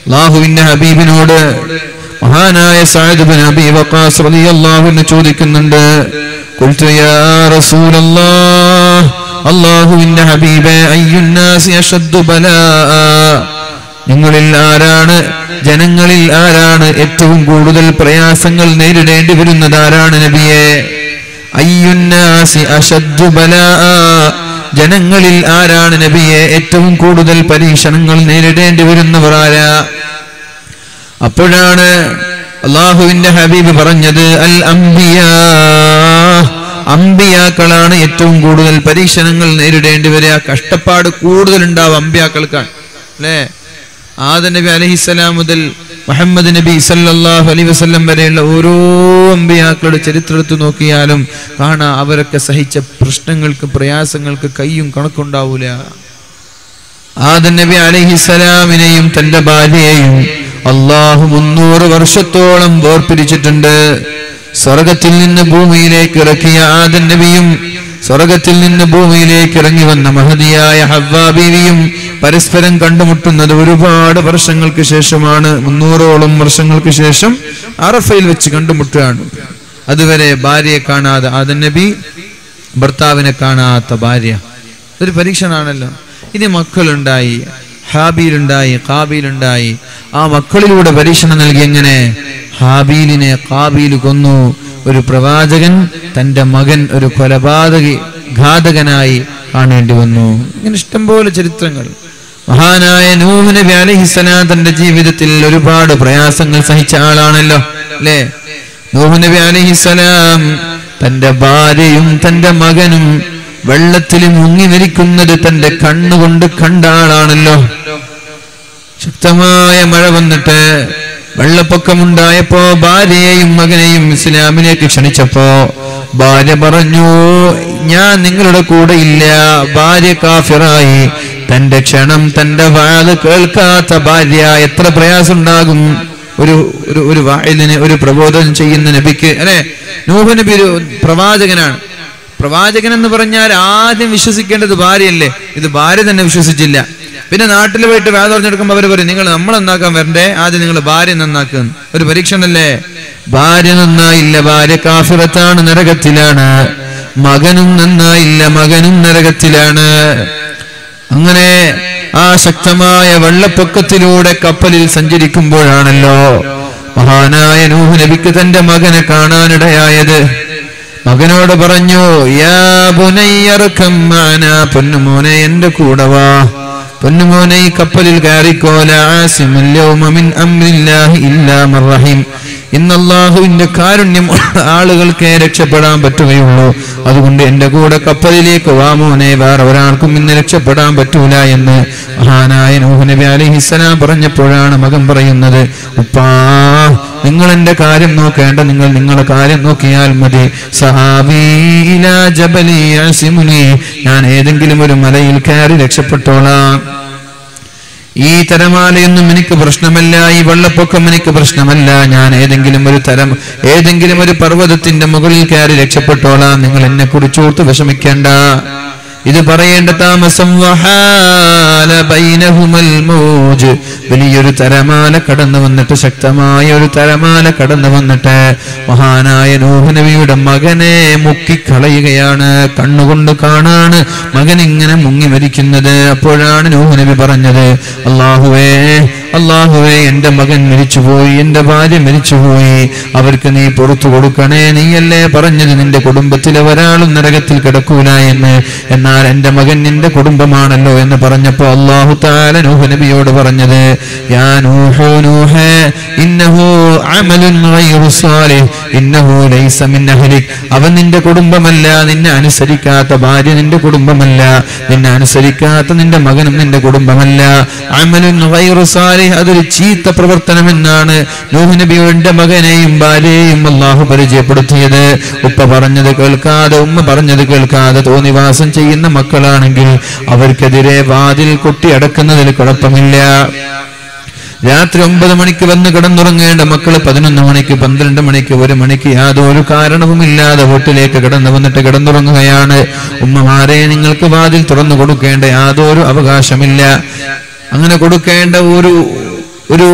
അള്ളാഹുവിന്റെ ഹബീബിനോട് മഹാനായ Saad bin Abi Waqas റളിയല്ലാഹു അൻഹു ചോദിക്കുന്നുണ്ട് ഖുൽതു യാ റസൂലല്ലാഹ് അള്ളാഹുവിന്റെ ഹബീബേ അയ്യുന്നാസി അഷദ്ദു ബലാഅ നിങ്ങളിൽ ആരാണ് ജനങ്ങളിൽ ആരാണ് ഏറ്റവും കൂടുതൽ പ്രയാസങ്ങൾ നേരിടേണ്ടി വരുന്നത് ആരാണ് നബിയെ അയ്യുന്നാസി അഷദ്ദു ബലാഅ ജനങ്ങളിൽ ആരാണ് നബിയെ ഏറ്റവും കൂടുതൽ പരീക്ഷണങ്ങൾ നേരിടേണ്ടി വരുന്നവർ ആരാ അപ്പോഴാണ് അള്ളാഹുവിന്റെ ഹബീബ് പറഞ്ഞത് അൽ അംബിയാ അമ്പിയാക്കളാണ് ഏറ്റവും കൂടുതൽ പരീക്ഷണങ്ങൾ നേരിടേണ്ടി വരിക കഷ്ടപ്പാട് കൂടുതൽ ഉണ്ടാവും അമ്പിയാക്കൾക്കാണ് അല്ലേ ആദ നബി അലഹിസ്സലാം മുതൽ മുഹമ്മദ് നബി സല്ലല്ലാഹു അലൈഹി വസല്ലം വരെയുള്ള ഓരോ അമ്പിയാക്കളുടെ ചരിത്രത്തിൽ നോക്കിയാലും കാണാം അവരൊക്കെ സഹിച്ച പ്രശ്നങ്ങൾക്ക് പ്രയാസങ്ങൾക്ക് കയ്യും കണക്കുണ്ടാവൂല ആദൻ നബി അലഹിസലാമിനെയും തന്റെ ഭാര്യയെയും അള്ളാഹു മുന്നൂറ് വർഷത്തോളം വേർപിരിച്ചിട്ടുണ്ട് സ്വർഗത്തിൽ നിന്ന് ഭൂമിയിലേക്ക് ഇറക്കിയ ആദൻ നബിയും സ്വർഗത്തിൽ നിന്ന് ഭൂമിയിലേക്ക് ഇറങ്ങി വന്ന മഹതിയായ ഹവ്വാ ബീവിയും പരസ്പരം കണ്ടുമുട്ടുന്നത് ഒരുപാട് വർഷങ്ങൾക്ക് ശേഷമാണ് മുന്നൂറോളം വർഷങ്ങൾക്ക് ശേഷം അറഫയിൽ വെച്ച് കണ്ടുമുട്ടുകയാണ് അതുവരെ ഭാര്യയെ കാണാതെ ആദൻ നബി ഭർത്താവിനെ കാണാത്ത ഭാര്യ ഇതൊരു പരീക്ഷണാണല്ലോ ഇനി മക്കളുണ്ടായി ഹാബീലുണ്ടായി കാബീലുണ്ടായി ആ മക്കളിലൂടെ പരീക്ഷണം നൽകി എങ്ങനെ ഹാബീലിനെ കാബീൽ കൊന്നു ഒരു പ്രവാചകൻ തന്റെ മകൻ ഒരു കൊലപാതകി ഘാതകനായി കാണേണ്ടി വന്നു ഇങ്ങനെ ഇഷ്ടംപോലെ ചരിത്രങ്ങൾ മഹാനായ നൂഹ് നബി അലഹിസലാം തന്റെ ജീവിതത്തിൽ ഒരുപാട് പ്രയാസങ്ങൾ സഹിച്ച ആളാണല്ലോ അല്ലേ നൂഹ് നബി അലഹിസലാം തന്റെ ഭാര്യയും തന്റെ മകനും വെള്ളത്തിൽ മുങ്ങി മരിക്കുന്നത് തന്റെ കണ്ണുകൊണ്ട് കണ്ട ആളാണല്ലോ ശക്തമായ മഴ വന്നിട്ട് വെള്ളപ്പൊക്കമുണ്ടായപ്പോ ഭാര്യയെയും മകനെയും ഇസ്ലാമിലേക്ക് ക്ഷണിച്ചപ്പോ ഭാര്യ പറഞ്ഞു ഞാൻ നിങ്ങളുടെ കൂടെ ഇല്ല ഭാര്യ കാഫിറായി തന്റെ ക്ഷണം തന്റെ വാത് കേൾക്കാത്ത ഭാര്യ എത്ര പ്രയാസമുണ്ടാകും ഒരു ഒരു ഒരു വായിലിന് ഒരു പ്രബോധനം ചെയ്യുന്ന നബിക്ക് അല്ലെ നൂഹ് നബി ഒരു പ്രവാചകനാണ് പ്രവാചകൻ എന്ന് പറഞ്ഞാൽ ആദ്യം വിശ്വസിക്കേണ്ടത് ഭാര്യയല്ലേ ഇത് ഭാര്യ തന്നെ വിശ്വസിച്ചില്ല പിന്നെ നാട്ടിൽ പോയിട്ട് വേദ പറഞ്ഞെടുക്കുമ്പോൾ അവർ പറയും നിങ്ങൾ നമ്മൾ നന്നാക്കാൻ വരണ്ടേ ആദ്യം നിങ്ങൾ ഭാര്യ നന്നാക്കുന്നു ഒരു പരീക്ഷണല്ലേ ഭാര്യ നന്നായില്ല ഭാര്യ കാഫിറത്താണ് നരകത്തിലാണ് മകനും നന്നായില്ല മകനും നരകത്തിലാണ് അങ്ങനെ ആ ശക്തമായ വെള്ളപ്പൊക്കത്തിലൂടെ കപ്പലിൽ സഞ്ചരിക്കുമ്പോഴാണല്ലോ മഹാനായ നൂഹ് നബിക്ക് തന്റെ മകനെ കാണാനിടയായത് മകനോട് പറഞ്ഞു യാ ബുനയ്യർക്കം മാനാ പൊന്നുമോനെ എന്റെ കൂടെ വാ പൊന്നുമോനെ ഈ കപ്പലിൽ കയറിക്കോല ആസിമുൽ യൗമ മിൻ അംരില്ലാഹി ഇല്ലാ മർ റഹീം ഇന്ന് അള്ളാഹുവിന്റെ കാരുണ്യം ആളുകൾക്കേ രക്ഷപ്പെടാൻ പറ്റുകയുള്ളൂ അതുകൊണ്ട് എന്റെ കൂടെ കപ്പലിലേക്ക് വാമോനെ വേറെ ഒരാൾക്കും ഇന്ന് രക്ഷപ്പെടാൻ പറ്റൂല എന്ന് മഹാനായ നൂഹ് നബി അലഹിസ്സലാം പറഞ്ഞപ്പോഴാണ് മകൻ പറയുന്നത് ഉപ്പാ നിങ്ങൾ എന്റെ കാര്യം നോക്കേണ്ട നിങ്ങൾ നിങ്ങളുടെ കാര്യം നോക്കിയാൽ മതി സഹാബീല ജബലി യസിമുനി ഞാൻ ഏതെങ്കിലും ഒരു മലയിൽ കയറി രക്ഷപ്പെട്ടോളാം ഈ തരമാലയൊന്നും എനിക്ക് പ്രശ്നമല്ല ഈ വെള്ളപ്പൊക്കം എനിക്ക് പ്രശ്നമല്ല ഞാൻ ഏതെങ്കിലും ഒരു തരം ഏതെങ്കിലും ഒരു പർവ്വതത്തിന്റെ മുകളിൽ കയറി രക്ഷപ്പെട്ടോളാം നിങ്ങൾ എന്നെ കുറിച്ചോർത്ത് വിഷമിക്കേണ്ട ഇത് പറയേണ്ട താമസം വഹാല ബൈനഹുമൽ മൗജ് വലിയൊരു തരമാല കടന്നു വന്നിട്ട് ശക്തമായ ഒരു തരമാല കടന്നു വന്നിട്ട് മഹാനായ നൂഹ് നബിയുടെ മകനെ മുക്കിക്കളയുകയാണ് കണ്ണുകൊണ്ട് കാണാണ് മകൻ ഇങ്ങനെ മുങ്ങി മരിക്കുന്നത് അപ്പോഴാണ് നൂഹ് നബി പറഞ്ഞത് അള്ളാഹുവേ അള്ളാഹുവേ എന്റെ മകൻ മരിച്ചുപോയി എന്റെ ഭാര്യ മരിച്ചുപോയി അവർക്ക് നീ പുറത്തു കൊടുക്കണേ നീയല്ലേ പറഞ്ഞത് നിന്റെ കുടുംബത്തിലെ ഒരാളും നരകത്തിൽ കിടക്കൂല എന്ന് എന്നാൽ എന്റെ മകൻ നിന്റെ കുടുംബമാണല്ലോ എന്ന് പറഞ്ഞപ്പോ അള്ളാഹു താല നൂഹ് നബിയോട് പറഞ്ഞത് യാ നൂഹു നൂഹേ ഇന്നഹു അമലുൻ ഗൈറു സാലിഹ് ഇന്നഹു ലൈസ മിൻ അഹ്ലിക് അവൻ നിന്റെ കുടുംബമല്ല നിന്നെ അനുസരിക്കാത്ത ഭാര്യ നിന്റെ കുടുംബമല്ല നിന്നെ അനുസരിക്കാത്ത നിന്റെ മകനും നിന്റെ കുടുംബമല്ല അമലുൻ ഗൈറു സാലിഹ് അതൊരു ചീത്ത പ്രവർത്തനമെന്നാണ് നൂഹ് നബിയുടെ മകനെയും ഭാര്യയെയും അള്ളാഹു പരിചയപ്പെടുത്തിയത് ഉപ്പ പറഞ്ഞത് കേൾക്കാതെ ഉമ്മ പറഞ്ഞത് കേൾക്കാതെ തോന്നിവാസം ചെയ്യുന്ന മക്കളാണെങ്കിൽ അവർക്കെതിരെ വാതിൽ കൊട്ടിയടക്കുന്നതിൽ കുഴപ്പമില്ല രാത്രി ഒമ്പത് മണിക്ക് വന്ന് കിടന്നുറങ്ങേണ്ട മക്കള് പതിനൊന്ന് മണിക്ക് പന്ത്രണ്ട് മണിക്ക് ഒരു മണിക്ക് യാതൊരു കാരണവുമില്ലാതെ വീട്ടിലേക്ക് കിടന്നു വന്നിട്ട് കിടന്നുറങ്ങുകയാണ് ഉമ്മമാരെ നിങ്ങൾക്ക് വാതിൽ തുറന്നു കൊടുക്കേണ്ട യാതൊരു അവകാശമില്ല അങ്ങനെ കൊടുക്കേണ്ട ഒരു ഒരു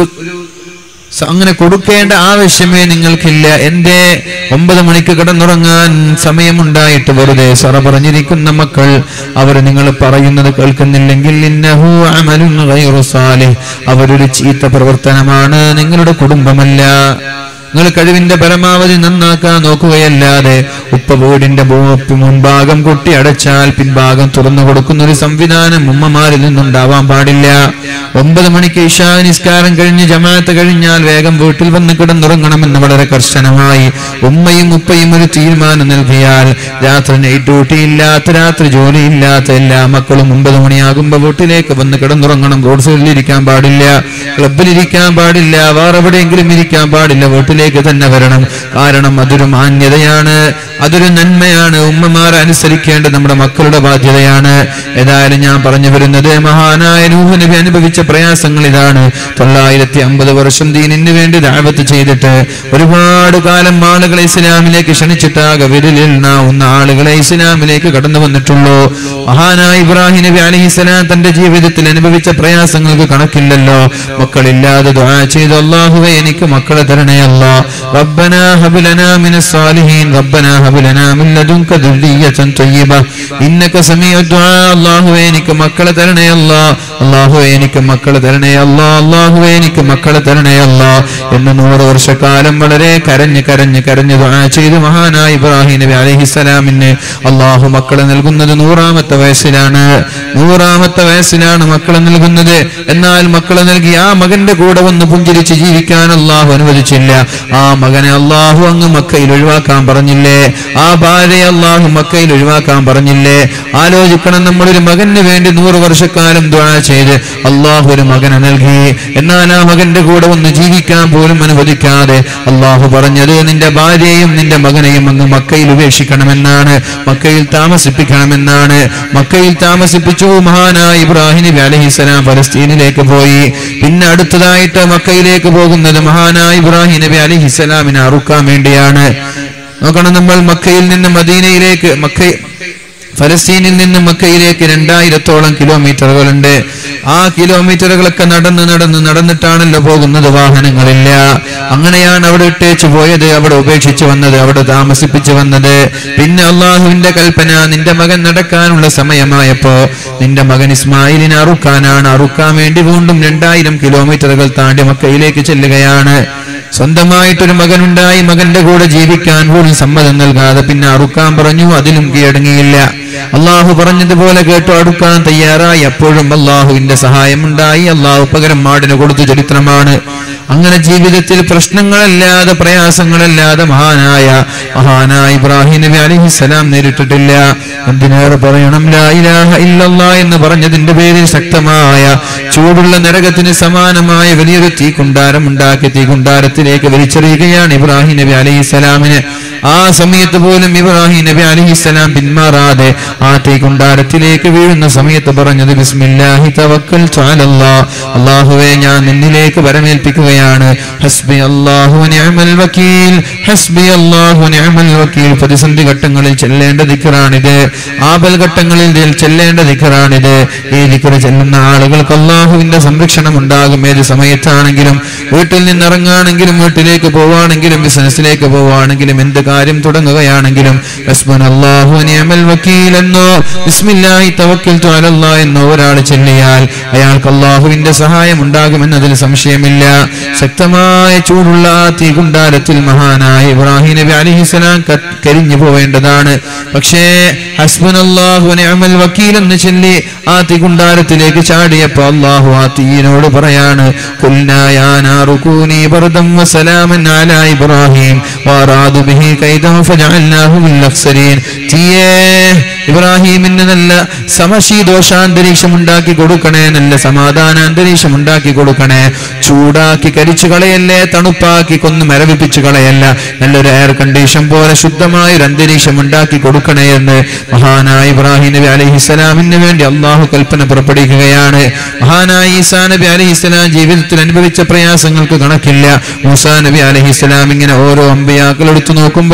സ- അങ്ങനെ കൊടുക്കേണ്ട ആവശ്യമേ നിങ്ങൾക്കില്ല എന്റെ ഒമ്പത് മണിക്ക് കിടന്നുറങ്ങാൻ സമയമുണ്ടായിട്ട് വെറുതെ സറ പറഞ്ഞിരിക്കുന്ന മക്കൾ അവർ നിങ്ങൾ പറയുന്നത് കേൾക്കുന്നില്ലെങ്കിൽ ഇന്നഹു അമലുൻ ഗൈറു സാലിഹ്. അവരൊരു ചീത്ത പ്രവർത്തനമാണ് നിങ്ങളുടെ കുടുംബമല്ല നിങ്ങൾ കഴിവിന്റെ പരമാവധി നന്നാക്കാൻ നോക്കുകയല്ലാതെ ഉപ്പ വീടിന്റെ ഭൂ- മുൻഭാഗം കൊട്ടി അടച്ചാൽ പിൻഭാഗം തുറന്നു കൊടുക്കുന്ന ഒരു സംവിധാനം ഉമ്മമാരിൽ നിന്നുണ്ടാവാൻ പാടില്ല ഒമ്പത് മണിക്ക് ഇഷാ നിസ്കാരം കഴിഞ്ഞ് ജമാഅത്ത് കഴിഞ്ഞാൽ വേഗം വീട്ടിൽ വന്ന് കിടന്നുറങ്ങണമെന്ന് വളരെ കർശനമായി ഉമ്മയും ഉപ്പയും ഒരു തീരുമാനം നൽകിയാൽ രാത്രി നൈറ്റ് ഡ്യൂട്ടി ഇല്ലാത്ത രാത്രി ജോലി ഇല്ലാത്ത എല്ലാ മക്കളും ഒമ്പത് മണിയാകുമ്പോ വീട്ടിലേക്ക് വന്ന് കിടന്നുറങ്ങണം റോഡ് സൈഡിൽ ഇരിക്കാൻ പാടില്ല ക്ലബിൽ ഇരിക്കാൻ പാടില്ല വേറെ എവിടെയെങ്കിലും ഇരിക്കാൻ പാടില്ല വീട്ടിലേക്ക് തന്നെ വരണം കാരണം അതൊരു മാന്യതയാണ് അതൊരു നന്മയാണ് ഉമ്മമാർ അനുസരിക്കേണ്ട നമ്മുടെ മക്കളുടെ ബാധ്യതയാണ് ഏതായാലും ഞാൻ പറഞ്ഞു വരുന്നത് മഹാനായ നൂഹ് നബി അനുഭവിച്ച പ്രയാസങ്ങൾ ഇതാണ് തൊള്ളായിരത്തി അമ്പത് വർഷം ദീനിന് വേണ്ടി ദാവത്ത് ചെയ്തിട്ട് ഒരുപാട് കാലം ആളുകളെ ഇസ്ലാമിലേക്ക് ക്ഷണിച്ചിട്ടാകെ വിരലിലുണ്ടാവുന്ന ആളുകളെ ഇസ്ലാമിലേക്ക് കടന്നു വന്നിട്ടുള്ളൂ മഹാനായ ഇബ്രാഹിം നബി അലഹിസ്സലാം തന്റെ ജീവിതത്തിൽ അനുഭവിച്ച പ്രയാസങ്ങൾക്ക് കണക്കില്ലല്ലോ മക്കളില്ലാതെ ദുആ ചെയ്തു അല്ലാഹുവേ എനിക്ക് മക്കളെ തരണേ അല്ലാ റബ്ബനാ ഹബ് ലനാ മിനസ് സാലിഹീൻ റബ്ബനാ ഹബ് ലനാ മിൻ ലദുൻക ദുർരിയ്യതൻ തയ്യിബ ഇന്നക സമീഉ ദുആ അല്ലാഹുവേ എനിക്ക് മക്കളെ തരണേ അല്ലാ അല്ലാഹുവേ എനിക്ക് മക്കളെ തരണേ അല്ലാ അല്ലാഹുവേ എനിക്ക് മക്കളെ തരണേ അല്ലാ എന്ന് നൂറ് വർഷക്കാലം വളരെ കരഞ്ഞ് കരഞ്ഞ് കരഞ്ഞ് ദുആ ചെയ്ത് മഹാനായ ഇബ്രാഹിം നബി അലൈഹിസ്സലാമിന് അല്ലാഹു മക്കളെ നൽകുന്നത് നൂറാമത്തെ വയസ്സിലാണ് നൂറാമത്തെ വയസ്സിലാണ് മക്കളെ നൽകുന്നത് എന്നാൽ മക്കളെ നൽകി ആ മകന്റെ കൂടെ വന്ന് പുഞ്ചിരിച്ച് ജീവിക്കാൻ അള്ളാഹു അനുവദിച്ചില്ല ആ മകനെ അള്ളാഹു അങ്ങ് മക്കയിൽ ഒഴിവാക്കാൻ പറഞ്ഞില്ലേ ആ ഭാര്യയെ അള്ളാഹു മക്കയിൽ ഒഴിവാക്കാൻ പറഞ്ഞില്ലേ ആലോചിക്കണം നമ്മളൊരു മകന് വേണ്ടി നൂറ് വർഷക്കാലം ദ്വാ ചെയ്ത് അള്ളാഹു ഒരു മകനെ നൽകി എന്നാൽ ആ മകന്റെ കൂടെ ഒന്ന് ജീവിക്കാൻ പോലും അനുവദിക്കാതെ അള്ളാഹു പറഞ്ഞത് നിന്റെ ഭാര്യയെയും നിന്റെ മകനെയും അങ്ങ് മക്കയിൽ ഉപേക്ഷിക്കണമെന്നാണ് മക്കയിൽ താമസിപ്പിക്കണമെന്നാണ് മക്കയിൽ താമസിപ്പിച്ചു മഹാനായ ഇബ്രാഹിം നബി അലഹിസ്സലാം ഫലസ്തീനിലേക്ക് പോയി പിന്നെ അടുത്തതായിട്ട് മക്കയിലേക്ക് പോകുന്നത് മഹാനായ ഇബ്രാഹിം നബി അലഹിസ്സലാമിനെ അറുക്കാൻ വേണ്ടിയാണ് നോക്കണം നമ്മൾ മക്കയിൽ നിന്ന് മദീനയിലേക്ക് മക്ക ഫലസ്തീനിൽ നിന്ന് മക്കയിലേക്ക് രണ്ടായിരത്തോളം കിലോമീറ്ററുകളുണ്ട് ആ കിലോമീറ്ററുകളൊക്കെ നടന്ന് നടന്ന് നടന്നിട്ടാണല്ലോ പോകുന്നത് വാഹനങ്ങളില്ല അങ്ങനെയാണ് അവിടെ ഇട്ടേച്ചു പോയത് അവിടെ ഉപേക്ഷിച്ചു വന്നത് അവിടെ താമസിപ്പിച്ചു വന്നത് പിന്നെ അള്ളാഹുവിന്റെ കൽപ്പന നിന്റെ മകൻ നടക്കാനുള്ള സമയമായപ്പോ നിന്റെ മകൻ ഇസ്മായിലിനെ അറുക്കാനാണ് അറുക്കാൻ വേണ്ടി വീണ്ടും രണ്ടായിരം കിലോമീറ്ററുകൾ താണ്ടി മക്കയിലേക്ക് ചെല്ലുകയാണ് സ്വന്തമായിട്ടൊരു മകനുണ്ടായി മകന്റെ കൂടെ ജീവിക്കാൻ പോലും സമ്മതം നൽകാതെ പിന്നെ അറുക്കാൻ പറഞ്ഞു അതിലും കീഴടങ്ങിയില്ല അള്ളാഹു പറഞ്ഞതുപോലെ കേട്ടു അടുക്കാൻ തയ്യാറായി അപ്പോഴും അള്ളാഹുവിന്റെ സഹായമുണ്ടായി അള്ളാഹു പകരം മാടിന് കൊടുത്ത ചരിത്രമാണ് അങ്ങനെ ജീവിതത്തിൽ പ്രശ്നങ്ങളല്ലാതെ പ്രയാസങ്ങളല്ലാതെ മഹാനായ മഹാനായ ഇബ്രാഹിം നബി അലിഹിസലാം നേരിട്ടിട്ടില്ല എന്തിനേറെ പറയണം ലാ ഇലാഹ ഇല്ലല്ലാ എന്ന് പറഞ്ഞതിന്റെ പേരിൽ ശക്തമായ ചൂടുള്ള നരകത്തിന് സമാനമായ വലിയൊരു തീക്കുണ്ടാരം ഉണ്ടാക്കി തീക്കുണ്ടാരത്തിലേക്ക് വലിച്ചെറിയുകയാണ് ഇബ്രാഹിം നബി അലൈഹിസ്സലാമിന് ആ സമയത്ത് പോലും ഇബ്രാഹിം നബി അലൈഹിസ്സലാം പിന്മാറാതെ ആ തീക്കുണ്ടാരത്തിലേക്ക് വീഴുന്ന സമയത്ത് പറഞ്ഞത് ബിസ്മില്ലാഹി തവക്കൽതു അലല്ലാ അല്ലാഹുവേ ഞാൻ നിന്നിലേക്ക് വരമേൽപ്പിക്കുകയാണ് ഹസ്ബി അല്ലാഹു നിഅമൽ വക്കീൽ ഹസ്ബി അല്ലാഹു നിഅമൽ വക്കീൽ പ്രതിസന്ധി ഘട്ടങ്ങളിൽ ചെല്ലേണ്ട ദിക്റാണിത് ആപൽ ഘട്ടങ്ങളിൽ ഇതിൽ ചെല്ലേണ്ട ദിക്റാണിത് ഈ ദിക്റ് ചെല്ലുന്ന ആളുകൾക്ക് അള്ളാഹുവിന്റെ സംരക്ഷണം ഉണ്ടാകും ഏത് സമയത്താണെങ്കിലും വീട്ടിൽ നിന്ന് ഇറങ്ങുകയാണെങ്കിലും വീട്ടിലേക്ക് പോവുകയാണെങ്കിലും ബിസിനസ്സിലേക്ക് പോവുകയാണെങ്കിലും എന്ത് കാര്യം തുടങ്ങുകയാണെങ്കിലും ഹസ്ബുനല്ലാഹു നിഅമൽ വക്കീൽ എന്നോ ബിസ്മില്ലാഹി തവക്കൽതു അലല്ലാ എന്നോ ഒരാൾ ചെല്ലിയാൽ അയാൾക്ക് അള്ളാഹുവിന്റെ സഹായം ഉണ്ടാകുമെന്നതിൽ സംശയമില്ല ശക്തമായ ചൂടുള്ള ആ തീകുണ്ടാരത്തിൽ മഹാനായ ഇബ്രാഹിം നബി അലിഹിസ്സലാം കരിഞ്ഞു പോവേണ്ടതാണ് പക്ഷേ ഹസ്ബുനല്ലാഹു നിഅമൽ വക്കീൽ എന്ന് ചൊല്ലി ആ തീകുണ്ടാരത്തിലേക്ക് ചാടിയപ്പോ അള്ളാഹു ആ തീയിനോട് പറയാണ് "ഖുൽനാ യാ നാറു കൂനി ബർദം വസലാമൻ അലാ ഇബ്രാഹിം വറാദു ബിഹി കൈദൻ ഫജഅൽനാഹു മിൽ അഖ്സരീൻ തീയേ ഇബ്രാഹിമിന് നല്ല സമശീതോഷാന്തരീക്ഷം ഉണ്ടാക്കി കൊടുക്കണേ നല്ല സമാധാന അന്തരീക്ഷം ഉണ്ടാക്കി കൊടുക്കണേ ചൂടാക്കി കരിച്ചു കളയല്ലേ തണുപ്പാക്കി കൊന്നു മരവിപ്പിച്ചു കളയല്ല നല്ലൊരു എയർ കണ്ടീഷൻ പോലെ ശുദ്ധമായ ഒരു അന്തരീക്ഷം ഉണ്ടാക്കി കൊടുക്കണേ എന്ന് മഹാനായ ഇബ്രാഹിം നബി അലഹിസ്സലാമിന് വേണ്ടി അള്ളാഹു കൽപ്പന പുറപ്പെടുവിക്കുകയാണ് മഹാനായ ഈസാ നബി അലഹിസ്സലാം ജീവിതത്തിൽ അനുഭവിച്ച പ്രയാസങ്ങൾക്ക് കണക്കില്ല മൂസാ നബി അലഹിസ്സലാം ഇങ്ങനെ ഓരോ അമ്പയാക്കൾ എടുത്തു നോക്കുമ്പോൾ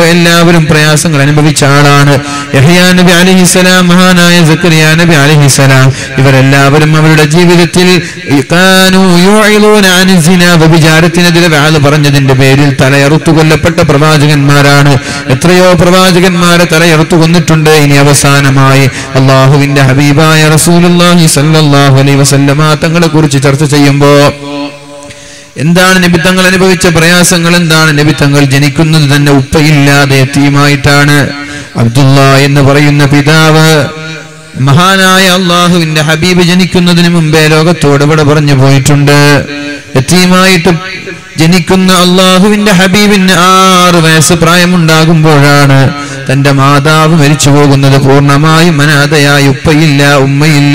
മുമ്പ് എല്ലാവരും പ്രയാസങ്ങൾ അനുഭവിച്ച ആളാണ് യഹ്യാ നബി അലിഹിസലാം മഹാനായ സക്കരിയ നബി അലിഹിസലാം ഇവരെല്ലാവരും അവരുടെ ജീവിതത്തിൽ കാനൂ യുഇദൂന അനി സിന വ്യഭിചാരത്തിനെതിരെ വാല് പറഞ്ഞതിന്റെ പേരിൽ തലയറുത്തു കൊല്ലപ്പെട്ട പ്രവാചകന്മാരാണ് എത്രയോ പ്രവാചകന്മാരെ തലയറുത്തു കൊന്നിട്ടുണ്ട് ഇനി അവസാനമായി അള്ളാഹുവിന്റെ ഹബീബായ റസൂലുള്ളാഹി സല്ലല്ലാഹു അലൈഹി വസല്ലമ തങ്ങളെ കുറിച്ച് ചർച്ച ചെയ്യുമ്പോ എന്താണ് നബി തങ്ങൾ അനുഭവിച്ച പ്രയാസങ്ങൾ എന്താണ് നബി തങ്ങൾ ജനിക്കുന്നത് തന്നെ ഉപ്പയില്ലാതെ എത്തിയുമായിട്ടാണ് അബ്ദുള്ള എന്ന് പറയുന്ന പിതാവ് മഹാനായ അള്ളാഹുവിന്റെ ഹബീബ് ജനിക്കുന്നതിന് മുമ്പേ ലോകത്തോട് ഇവിടെ പറഞ്ഞു പോയിട്ടുണ്ട് എത്തിയുമായിട്ട് ജനിക്കുന്ന അള്ളാഹുവിന്റെ ഹബീബിന് ആറ് വയസ്സ് പ്രായമുണ്ടാകുമ്പോഴാണ് തന്റെ മാതാവ് മരിച്ചു പോകുന്നത് പൂർണ്ണമായും അനാഥയായി ഉപ്പയില്ല ഉമ്മയില്ല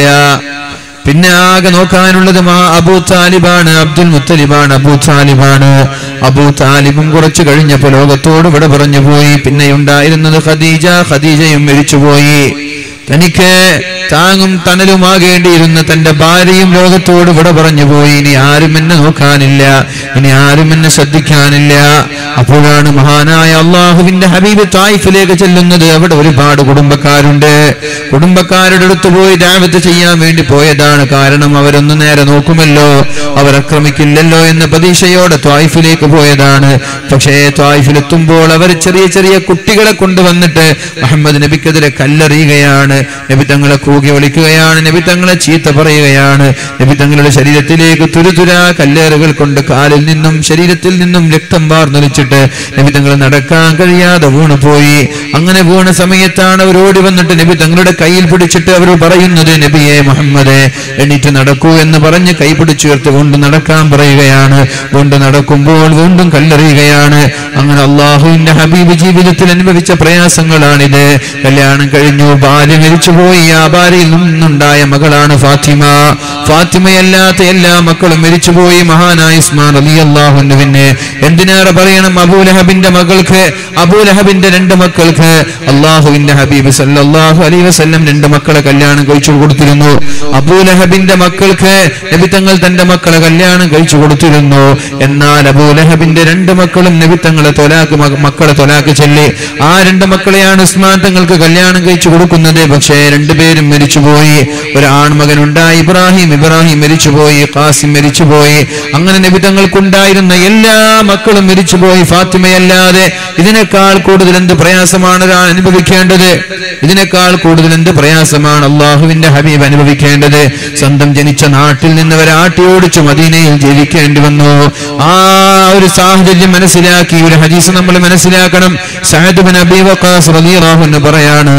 പിന്നെ ആകെ നോക്കാനുള്ളത് മാ അബൂ താലിബാണ് അബ്ദുൽ മുത്തലിബാണ് അബൂ താലിബാണ് അബൂ താലിബും കുറച്ചു കഴിഞ്ഞപ്പോ ലോകത്തോട് ഇവിടെ പറഞ്ഞു പോയി പിന്നെ ഉണ്ടായിരുന്നത് ഖദീജ ഖദീജയും മരിച്ചുപോയി തനിക്ക് താങ്ങും തണലുമാകേണ്ടിയിരുന്ന തന്റെ ഭാര്യയും ലോകത്തോട് ഇവിടെ പറഞ്ഞു പോയി ഇനി ആരും എന്നെ നോക്കാനില്ല ഇനി ആരും എന്നെ ശ്രദ്ധിക്കാനില്ല അപ്പോഴാണ് മഹാനായ അള്ളാഹുവിന്റെ ഹബീബ് തായിഫിലേക്ക് ചെല്ലുന്നത് അവിടെ ഒരുപാട് കുടുംബക്കാരുണ്ട് കുടുംബക്കാരുടെ അടുത്ത് പോയി ദാവത്ത് ചെയ്യാൻ വേണ്ടി പോയതാണ് കാരണം അവരൊന്ന് നേരെ നോക്കുമല്ലോ അവർ ആക്രമിക്കില്ലല്ലോ എന്ന പ്രതീക്ഷയോടെ ത്വായിഫിലേക്ക് പോയതാണ് പക്ഷേ ത്വായിഫിലെത്തുമ്പോൾ അവർ ചെറിയ ചെറിയ കുട്ടികളെ കൊണ്ടുവന്നിട്ട് മുഹമ്മദ് നബിക്കെതിരെ കല്ലെറിയുകയാണ് നബി തങ്ങളെ കൂകി വിളിക്കുകയാണ് നബി തങ്ങളെ ചീത്ത പറയുകയാണ് നബി തങ്ങളുടെ ശരീരത്തിലേക്ക് തുരുതുര കല്ലേറുകൾ കൊണ്ട് കാലിൽ നിന്നും ശരീരത്തിൽ നിന്നും രക്തം വാർന്നൊലിച്ചിട്ട് നബി തങ്ങൾ നടക്കാൻ കഴിയാതെ വീണുപോയി അങ്ങനെ വീണ സമയത്താണ് അവർ ഓടി വന്നിട്ട് നബി തങ്ങളുടെ കയ്യിൽ പിടിച്ചിട്ട് അവർ പറയുന്നത് നബിയെ മുഹമ്മദ് എണീറ്റ് നടക്കൂ എന്ന് പറഞ്ഞ് കൈ പിടിച്ചുയർത്ത് കൊണ്ട് നടക്കാൻ പറയുകയാണ് കൊണ്ട് നടക്കുമ്പോൾ വീണ്ടും കല്ലെറിയുകയാണ് അങ്ങനെ അള്ളാഹുവിന്റെ ഹബീബ് ജീവിതത്തിൽ അനുഭവിച്ച പ്രയാസങ്ങളാണിത് കല്യാണം കഴിഞ്ഞു ഭാര്യ മരിച്ചുപോയി ആ ഭാര്യയിൽ നിന്നുണ്ടായ മകളാണ് ഫാത്തിമ ഫാത്തിമയല്ലാത്ത എല്ലാ മക്കളും മരിച്ചുപോയി മഹാനായ ഇസ്മാൻ അലി അള്ളാഹുവിന് എന്തിനേറെ പറയണം അബൂലഹബിന്റെ മകൾക്ക് അബൂലഹബിന്റെ രണ്ട് മക്കൾക്ക് അള്ളാഹുവിന്റെ ഹബീബ് സല്ലല്ലാഹു അലൈഹി വസല്ലം രണ്ട് മക്കളെ കല്യാണം കഴിച്ചു കൊടുത്തിരുന്നു അബൂലഹബിന്റെ മക്കൾക്ക് നബി തങ്ങൾ തന്റെ മക്കളെ കല്യാണം കഴിച്ചു കൊടുത്തിരുന്നു എന്നാൽ അബൂലഹബിന്റെ രണ്ട് മക്കളും നബി തങ്ങളെ തൊലാക്ക് മക- മക്കളെ തൊലാക്ക് ചൊല്ലി ആ രണ്ട് മക്കളെയാണ് ഉസ്മാൻ തങ്ങൾക്ക് കല്യാണം കഴിച്ചു കൊടുക്കുന്നത് പക്ഷേ രണ്ടുപേരും മരിച്ചുപോയി ഒരു ആൺമകൻ ഉണ്ടായി ഇബ്രാഹിം ഇബ്രാഹിം മരിച്ചുപോയി ഖാസിം മരിച്ചുപോയി അങ്ങനെ നബി തങ്ങൾക്കുണ്ടായിരുന്ന എല്ലാ മക്കളും മരിച്ചുപോയി ഫാത്തിമയല്ലാതെ ഇതിനേക്കാൾ കൂടുതൽ എന്ത് പ്രയാസമാണ് ഒരാൾ അനുഭവിക്കേണ്ടത് ഇതിനേക്കാൾ കൂടുതൽ എന്ത് പ്രയാസമാണ് അള്ളാഹുവിന്റെ ഹബീബ് അനുഭവിക്കേണ്ടത് സ്വന്തം ജനിച്ച നാട്ടിൽ നിന്ന് വരെ ആട്ടി ഓടിച്ചു മദീനയിൽ ജീവിക്കേണ്ടി വന്നു ആ ഒരു സാഹചര്യം മനസ്സിലാക്കി ഒരു ഹദീസ് നമ്മൾ മനസ്സിലാക്കണം സഅദ് ബിൻ അബീ വഖാസ് റളിയല്ലാഹു അൻഹു പറയാണ്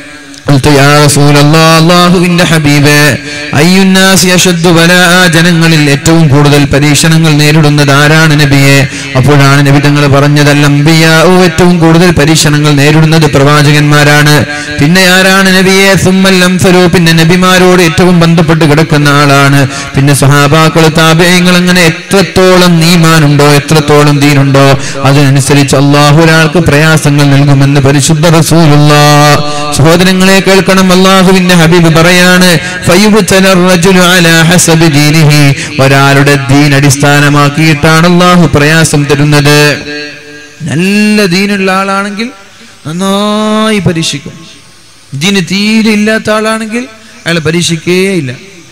قلت يا رسول الله അള്ളാഹുവിന്റെ ഹബീബ് അയ്യുന്നാസി അശദ്ദു ബലാ ജനങ്ങളിൽ ഏറ്റവും കൂടുതൽ പരീക്ഷണങ്ങൾ നേരിടുന്നത് ആരാണ് നബിയെ അപ്പോഴാണ് നബി തങ്ങൾ പറഞ്ഞതല്ല അംബിയാഉ ഏറ്റവും കൂടുതൽ പരീക്ഷണങ്ങൾ നേരിടുന്നത് പ്രവാചകന്മാരാണ് പിന്നെ ആരാണ് നബിയെ സുമ്മൽ അംസലു പിന്നെ നബിമാരോട് ഏറ്റവും ബന്ധപ്പെട്ട് കിടക്കുന്ന ആളാണ് പിന്നെ സഹാബാക്കൾ താപയങ്ങൾ അങ്ങനെ എത്രത്തോളം നീമാനുണ്ടോ എത്രത്തോളം ദീനുണ്ടോ അതിനനുസരിച്ച് അള്ളാഹു ഒരാൾക്ക് പ്രയാസങ്ങൾ നൽകുമെന്ന് പരിശുദ്ധ റസൂലുള്ള സഹോദരങ്ങളെ കേൾക്കണം അള്ളാഹുവിന്റെ ഹബീബ് പറയാണ് ഫയുബ്തല الرجل على حسب دينه. ഒരാളുടെ ദീൻ അടിസ്ഥാനമാക്കിയിട്ടാണ് അള്ളാഹു പ്രയാസം തരുന്നത് നല്ല ദീനുള്ള ആളാണെങ്കിൽ നന്നായി പരീക്ഷിക്കും ദീന് തീരെ ഇല്ലാത്ത ആളാണെങ്കിൽ അയാൾ പരീക്ഷിക്കേയില്ല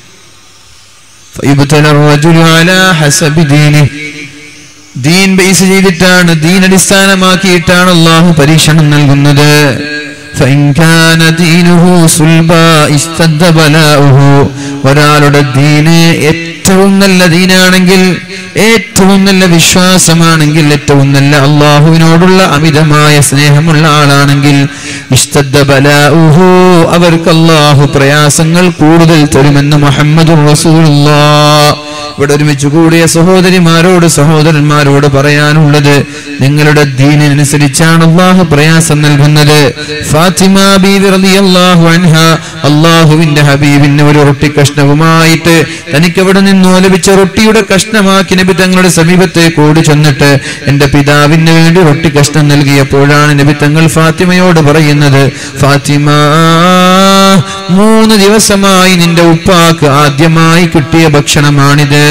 فيبتلى الرجل على حسب دينه ദീൻ ബേസ് ചെയ്തിട്ടാണ് ദീൻ അടിസ്ഥാനമാക്കിയിട്ടാണ് അള്ളാഹു പരീക്ഷണം നൽകുന്നത് فإن كان دينه صلبا اشتد بلاؤه. ഒരാളുടെ ദീന് ഏറ്റവും നല്ല ദീനാണെങ്കിൽ ഏറ്റവും നല്ല വിശ്വാസമാണെങ്കിൽ ഏറ്റവും നല്ല അള്ളാഹുവിനോടുള്ള അമിതമായ സ്നേഹമുള്ള ആളാണെങ്കിൽ ഇഷ്ടദ്ദ ബലാഉഹു അവർക്ക് അള്ളാഹു പ്രയാസങ്ങൾ കൂടുതൽ തരുമെന്ന് മുഹമ്മദ് ഇവിടെ ഒരുമിച്ച് കൂടിയ സഹോദരിമാരോട് സഹോദരന്മാരോട് പറയാനുള്ളത് നിങ്ങളുടെ ദീനിനനുസരിച്ചാണ് അള്ളാഹു പ്രയാസം നൽകുന്നത് ഫാത്തിമ ബീവി റളിയല്ലാഹു അൻഹ അള്ളാഹുവിന്റെ ഹബീബിന് ഒരു റൊട്ടി കഷ്ണവുമായിട്ട് തനിക്ക് അവിടെ നിന്ന് ലഭിച്ച റൊട്ടിയുടെ കഷ്ണമാക്കി നബി തങ്ങളുടെ സമീപത്തെ കൂടി ചെന്നിട്ട് എന്റെ പിതാവിന് വേണ്ടി റൊട്ടി കഷ്ണം നൽകിയപ്പോഴാണ് നബി തങ്ങൾ ഫാത്തിമയോട് പറയുന്നത് ഫാത്തിമ മൂന്ന് ദിവസമായി നിന്റെ ഉപ്പാക്ക് ആദ്യമായി കിട്ടിയ ഭക്ഷണമാണിത്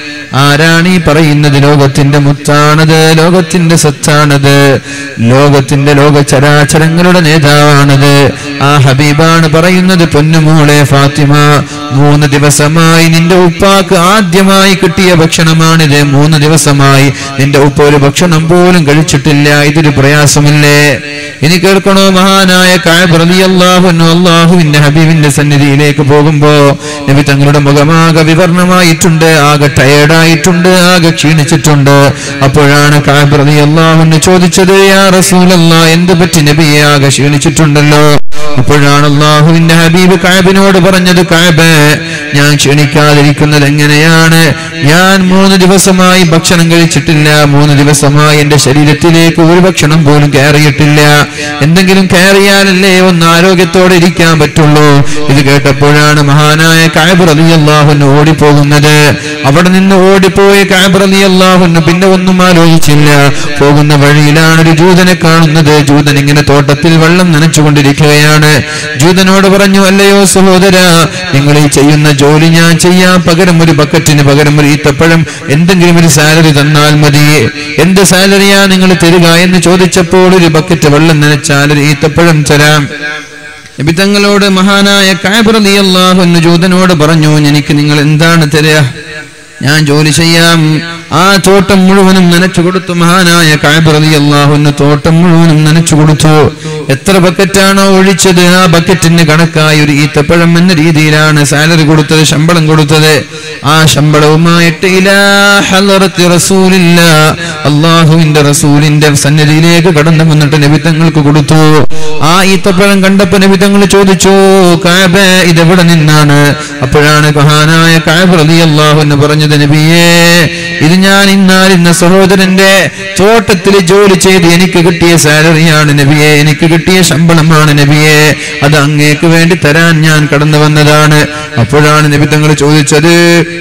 ആരാണ് ഈ പറയുന്നത് ലോകത്തിന്റെ മുത്താണത് ലോകത്തിന്റെ സത്താണത് ലോകത്തിന്റെ ലോക ചരാചരങ്ങളുടെ നേതാവാണത് ആ ഹബീബാണ് പറയുന്നത് പൊന്നുമോളെ ഫാത്തിമ മൂന്ന് ദിവസമായി നിന്റെ ഉപ്പാക്ക് ആദ്യമായി കിട്ടിയ ഭക്ഷണമാണിത് മൂന്ന് ദിവസമായി നിന്റെ ഉപ്പ ഒരു ഭക്ഷണം പോലും കഴിച്ചിട്ടില്ല ഇതൊരു പ്രയാസമില്ലേ ഇനി കേൾക്കണോ മഹാനായ കായബ് റളിയല്ലാഹു അള്ളാഹുവിന്റെ ഹബീബിന്റെ സന്നിധിയിലേക്ക് പോകുമ്പോ നബി തങ്ങളുടെ മുഖമാകെ വിവർണമായിട്ടുണ്ട് ആകെ ടയേർഡായിട്ടുണ്ട് ആകെ ക്ഷീണിച്ചിട്ടുണ്ട് അപ്പോഴാണ് കായബ് റളിയല്ലാഹു ചോദിച്ചത് യാ റസൂലല്ലാ എന്ത് പറ്റി നബിയെ ആകെ ക്ഷീണിച്ചിട്ടുണ്ടല്ലോ അപ്പോഴാണ് അള്ളാഹുവിന്റെ ഹബീബ് കായബിനോട് പറഞ്ഞത് കായബ് ഞാൻ ക്ഷണിക്കാതിരിക്കുന്നത് എങ്ങനെയാണ് ഞാൻ മൂന്ന് ദിവസമായി ഭക്ഷണം കഴിച്ചിട്ടില്ല മൂന്ന് ദിവസമായി എന്റെ ശരീരത്തിലേക്ക് ഒരു ഭക്ഷണം പോലും കയറിയിട്ടില്ല എന്തെങ്കിലും കയറിയാലല്ലേ ഒന്ന് ആരോഗ്യത്തോടെ ഇരിക്കാൻ പറ്റുള്ളൂ ഇത് കേട്ടപ്പോഴാണ് മഹാനായ കായബ് അലി അള്ളാഹുന് ഓടിപ്പോകുന്നത് അവിടെ നിന്ന് ഓടിപ്പോയ കായബ് അലി അള്ളാഹുന് പിന്നെ ഒന്നും ആലോചിച്ചില്ല പോകുന്ന വഴിയിലാണ് ഒരു ജൂതനെ കാണുന്നത് ജൂതൻ ഇങ്ങനെ തോട്ടത്തിൽ വെള്ളം നനച്ചുകൊണ്ടിരിക്കുകയാണ് ജൂതനോട് പറഞ്ഞു അല്ലയോ സഹോദര നിങ്ങൾ ഈ ചെയ്യുന്ന ജോലി ഞാൻ ചെയ്യാം പകരം ഒരു ബക്കറ്റിന് പകരം ഒരു ഈത്തപ്പഴം എന്തെങ്കിലും ഒരു സാലറി തന്നാൽ മതി എന്ത് സാലറിയാ നിങ്ങൾ തരിക എന്ന് ചോദിച്ചപ്പോൾ ഒരു ബക്കറ്റ് വെള്ളം നനച്ചാൽ ഒരു ഈത്തപ്പഴം തരാം നബി തങ്ങളോട് മഹാനായ കായപ്രതി അള്ളാഹു എന്ന് ജൂതനോട് പറഞ്ഞു എനിക്ക് നിങ്ങൾ എന്താണ് തരിക ഞാൻ ജോലി ചെയ്യാം ആ തോട്ടം മുഴുവനും നനച്ചു കൊടുത്തു മഹാനായ കായപ്രതി അള്ളാഹുന്ന് തോട്ടം മുഴുവനും നനച്ചു കൊടുത്തു എത്ര ബക്കറ്റാണോ ഒഴിച്ചത് ആ ബക്കറ്റിന് കണക്കായി ഒരു ഈത്തപ്പഴം എന്ന രീതിയിലാണ് സാലറി കൊടുത്തത് ശമ്പളം കൊടുത്തത് ആ ശമ്പളവുമായിട്ട് ഇലാ ഹളറത്തി റസൂലില്ല അള്ളാഹുവിന്റെ റസൂലിന്റെ സന്നിധിയിലേക്ക് കടന്നു വന്നിട്ട് നബിത്തങ്ങൾക്ക് കൊടുത്തു ആ ഈത്തപ്പഴം കണ്ടപ്പോ നബിത്തങ്ങൾ ചോദിച്ചു കാബ ഇതെവിടെ നിന്നാണ് അപ്പോഴാണ് മഹാനായ കാബ് റലി അള്ളാഹു എന്ന് പറഞ്ഞത് നബിയേ ഇത് ഞാൻ ഇന്നാൽ ഇന്ന സഹോദരന്റെ തോട്ടത്തിൽ ജോലി ചെയ്ത് എനിക്ക് കിട്ടിയ സാലറിയാണ് നബിയെ എനിക്ക് കിട്ടിയ ശമ്പളമാണ് നബിയെ അത് അങ്ങേക്ക് വേണ്ടി തരാൻ ഞാൻ കടന്നു വന്നതാണ് അപ്പോഴാണ് നബി തങ്ങൾ ചോദിച്ചത്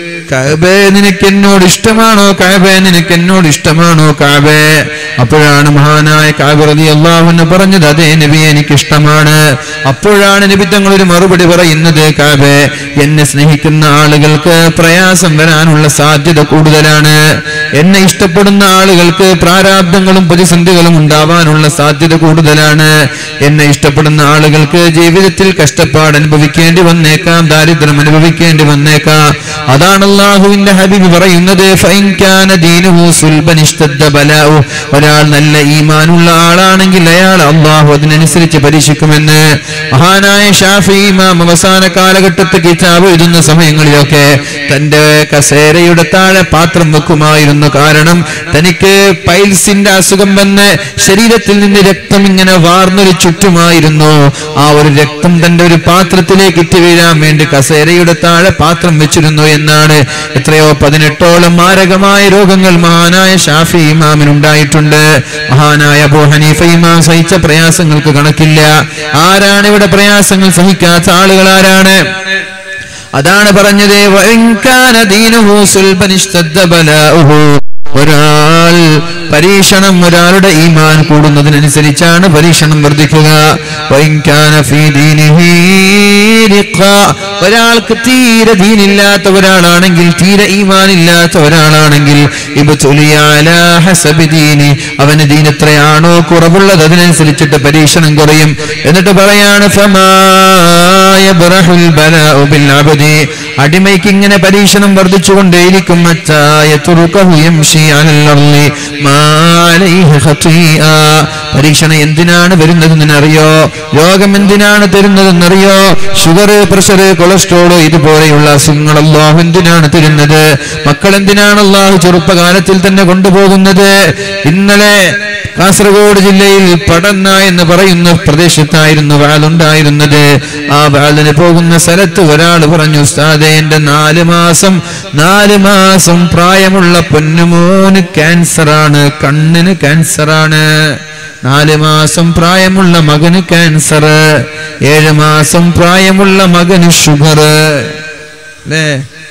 കാബേ നിനക്ക് എന്നോട് ഇഷ്ടമാണോ കാബേ നിനക്ക് എന്നോട് ഇഷ്ടമാണോ കാബേ അപ്പോഴാണ് മഹാനായ കാബ് റതി അള്ളാഹുന്ന് പറഞ്ഞത് അതേ നബി എനിക്ക് ഇഷ്ടമാണ് അപ്പോഴാണ് നബി തങ്ങൾ ഒരു മറുപടി പറയുന്നത് കാബേ എന്നെ സ്നേഹിക്കുന്ന ആളുകൾക്ക് പ്രയാസം വരാനുള്ള സാധ്യത കൂടുതലാണ് എന്നെ ഇഷ്ടപ്പെടുന്ന ആളുകൾക്ക് പ്രാരാബ്ദങ്ങളും പ്രതിസന്ധികളും ഉണ്ടാവാനുള്ള സാധ്യത കൂടുതലാണ് എന്നെ ഇഷ്ടപ്പെടുന്ന ആളുകൾക്ക് ജീവിതത്തിൽ കഷ്ടപ്പാട് അനുഭവിക്കേണ്ടി വന്നേക്കാം ദാരിദ്ര്യം അനുഭവിക്കേണ്ടി വന്നേക്കാം അതാണ് അള്ളാഹുവിന്റെ ഹബീബ് പറയുന്നത് ഫൈൻ കാന ദീനുഹു സുൽബൻ ഇഷ്തദ്ദ ബലാഉ. ഒരാൾ നല്ല ഈമാനുള്ള ആളാണെങ്കിൽ അയാൾ അള്ളാഹു അതിനനുസരിച്ച് പരീക്ഷിക്കുമെന്ന് മഹാനായ ഷാഫി ഇമാം അവസാന കാലഘട്ടത്തിൽ കിതാബ് എഴുതുന്ന സമയങ്ങളിലൊക്കെ തന്റെ കസേരയുടെ താഴെ പാത്രം വെക്കുമായിരുന്നു കാരണം തനിക്ക് പൈൽസിന്റെ അസുഖം വന്ന് ശരീരത്തിൽ നിന്ന് രക്തം ഇങ്ങനെ വാർന്നൊരു ചുറ്റുമായിരുന്നു ആ ഒരു രക്തം തന്റെ ഒരു പാത്രത്തിലേക്ക് ഇറ്റ് വീഴാൻ വേണ്ടി കസേരയുടെ താഴെ പാത്രം വെച്ചിരുന്നു എന്നാണ് എത്രയോ പതിനെട്ടോളം മാരകമായ രോഗങ്ങൾ മഹാനായ ഷാഫി ഇമാമിനുണ്ടായിട്ടുണ്ട് മഹാനായ അബൂ ഹനീഫ ഇമാം സഹിച്ച പ്രയാസങ്ങൾക്ക് കണക്കില്ല ആരാണ് ഇവിടെ പ്രയാസങ്ങൾ സഹിക്കാത്ത ആളുകൾ ആരാണ് അതാണ് പറഞ്ഞത് വഇൻ കാന ദീനുഹു സുൽബൻ ഇഷ്തദ്ദ ബലാഉഹു. ഒരാൾ പരീക്ഷണം ഒരാളുടെ ഈമാൻ കൂടുന്നതിനനുസരിച്ചാണ് പരീക്ഷണം വർദ്ധിക്കുക വഇൻ കാന ഫീ ദീനിഹി റിഖാ. ഒരാൾക്ക് തീരെ ദീനില്ലാത്ത ഒരാളാണെങ്കിൽ തീരെ ഈമാൻ ഇല്ലാത്ത ഒരാളാണെങ്കിൽ ഇബ്തുലിയ അലാ ഹസബി ദീനി അവന് ദീൻ എത്രയാണോ കുറവുള്ളത് അതിനനുസരിച്ചിട്ട് പരീക്ഷണം കുറയും എന്നിട്ട് പറയാണ് ഫമാ യബ്റഹുൽ ബലാഉ ബിൽ അബ്ദി അടിമയ്ക്ക് ഇങ്ങനെ പരീക്ഷണം വർദ്ധിച്ചുകൊണ്ടേയിരിക്കും മച്ചായ തുറുക്കഹു യംശി അലൽ അർളി മാ അലൈഹി ഖതീഅ പരീക്ഷണം എന്തിനാണ് വരുന്നതെന്നറിയോ രോഗം എന്തിനാണ് തരുന്നതെന്നറിയോ ഷുഗർ പ്രഷർ കൊളസ്ട്രോൾ ഇതുപോലെയുള്ള അസുഖങ്ങൾ അള്ളാഹു എന്തിനാണ് തരുന്നത് മക്കൾ എന്തിനാണ് അള്ളാഹു ചെറുപ്പകാലത്തിൽ തന്നെ കൊണ്ടുപോകുന്നത് ഇന്നലെ കാസർഗോഡ് ജില്ലയിൽ പടന്ന എന്ന് പറയുന്ന പ്രദേശത്തായിരുന്നു വാളുണ്ടായിരുന്നത് ആ വാളിന് പോകുന്ന സ്ഥലത്ത് ഒരാൾ പറഞ്ഞു ഉസ്താദെ എന്റെ നാല് മാസം നാല് മാസം പ്രായമുള്ള പൊന്നുമോന് ക്യാൻസറാണ് കണ്ണിന് ക്യാൻസറാണ് നാല് മാസം പ്രായമുള്ള മകന് ക്യാൻസർ ഏഴ് മാസം പ്രായമുള്ള മകന് ഷുഗർ അല്ലേ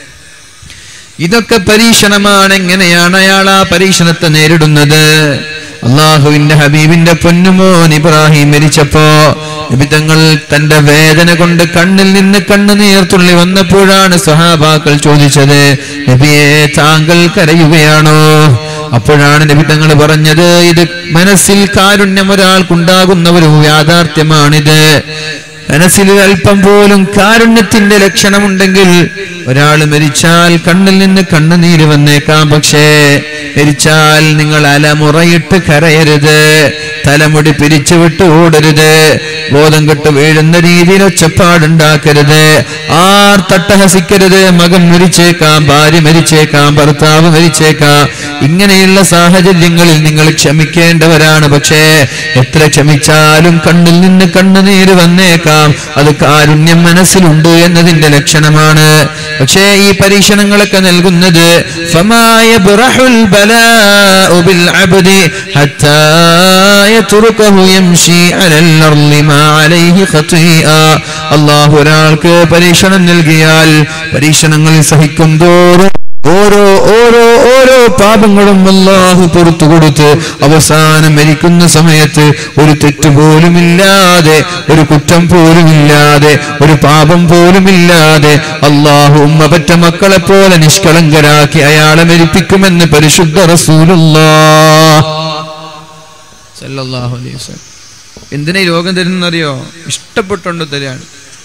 ഇതൊക്കെ പരീക്ഷണമാണ് എങ്ങനെയാണ് അയാൾ ആ പരീക്ഷണത്തെ നേരിടുന്നത് അള്ളാഹുവിന്റെ ഹബീബിന്റെ പൊന്നുമോൻ ഇബ്രാഹിം മരിച്ചപ്പോ നിബിതങ്ങൾ തന്റെ വേദന കൊണ്ട് കണ്ണിൽ നിന്ന് കണ്ണുനീർ തുള്ളി വന്നപ്പോഴാണ് സഹാബാക്കൾ ചോദിച്ചത് നബിയെ താങ്കൾ കരയുകയാണോ അപ്പോഴാണ് നബി തങ്ങൾ പറഞ്ഞത് ഇത് മനസ്സിൽ കാരുണ്യം ഒരാൾക്കുണ്ടാകുന്ന ഒരു യാഥാർത്ഥ്യമാണിത് മനസ്സിൽ അല്പം പോലും കാരുണ്യത്തിന്റെ ലക്ഷണമുണ്ടെങ്കിൽ ഒരാൾ മരിച്ചാൽ കണ്ണിൽ നിന്ന് കണ്ണുനീര് വന്നേക്കാം പക്ഷേ മരിച്ചാൽ നിങ്ങൾ അലമുറയിട്ട് കരയരുത് തലമുടി പിരിച്ചുവിട്ട് ഓടരുത് ബോധം കെട്ട് വീഴുന്ന രീതിയിൽ ഒച്ചപ്പാടുണ്ടാക്കരുത് ആർ തട്ടഹസിക്കരുത് മകൻ മരിച്ചേക്കാം ഭാര്യ മരിച്ചേക്കാം ഭർത്താവ് മരിച്ചേക്കാം ഇങ്ങനെയുള്ള സാഹചര്യങ്ങളിൽ നിങ്ങൾ ക്ഷമിക്കേണ്ടവരാണ് പക്ഷേ എത്ര ക്ഷമിച്ചാലും കണ്ണിൽ നിന്ന് കണ്ണുനീര് വന്നേക്കാം അത് കാരുണ്യം മനസ്സിലുണ്ട് എന്നതിന്റെ ലക്ഷണമാണ് പക്ഷേ ഈ പരീക്ഷണങ്ങളൊക്കെ നൽകുന്നത് ഫമായ ബിറഹുൽ ബലാഉ ബിൽ അബ്ദി ഹത്താ യത്റുകഹു യംശി അലൽ അർളി മാ അലൈഹി ഖതീഅ അല്ലാഹു ഒരാൾക്ക് പരീക്ഷണം നൽകിയാൽ പരീക്ഷണങ്ങൾ സഹിക്കും തോറും ഓരോ ഓരോ ഓരോ പാപങ്ങളും അല്ലാഹു പുറത്തു കൊടുത്ത് അവസാനം മരിക്കുന്ന സമയത്ത് ഒരു തെറ്റ് പോലുമില്ലാതെ ഒരു കുറ്റം പോലുമില്ലാതെ ഒരു പാപം പോലുമില്ലാതെ അള്ളാഹു ഉമ്മ പറ്റ മക്കളെ പോലെ നിഷ്കളങ്കരാക്കി അയാളെ മരിപ്പിക്കുമെന്ന് പരിശുദ്ധ റസൂലുള്ളാ സല്ലല്ലാഹു അലൈഹി വസല്ലം എന്തിനാ ഈ രോഗം തരുന്നറിയോ ഇഷ്ടപ്പെട്ടുകൊണ്ട് തരാണ്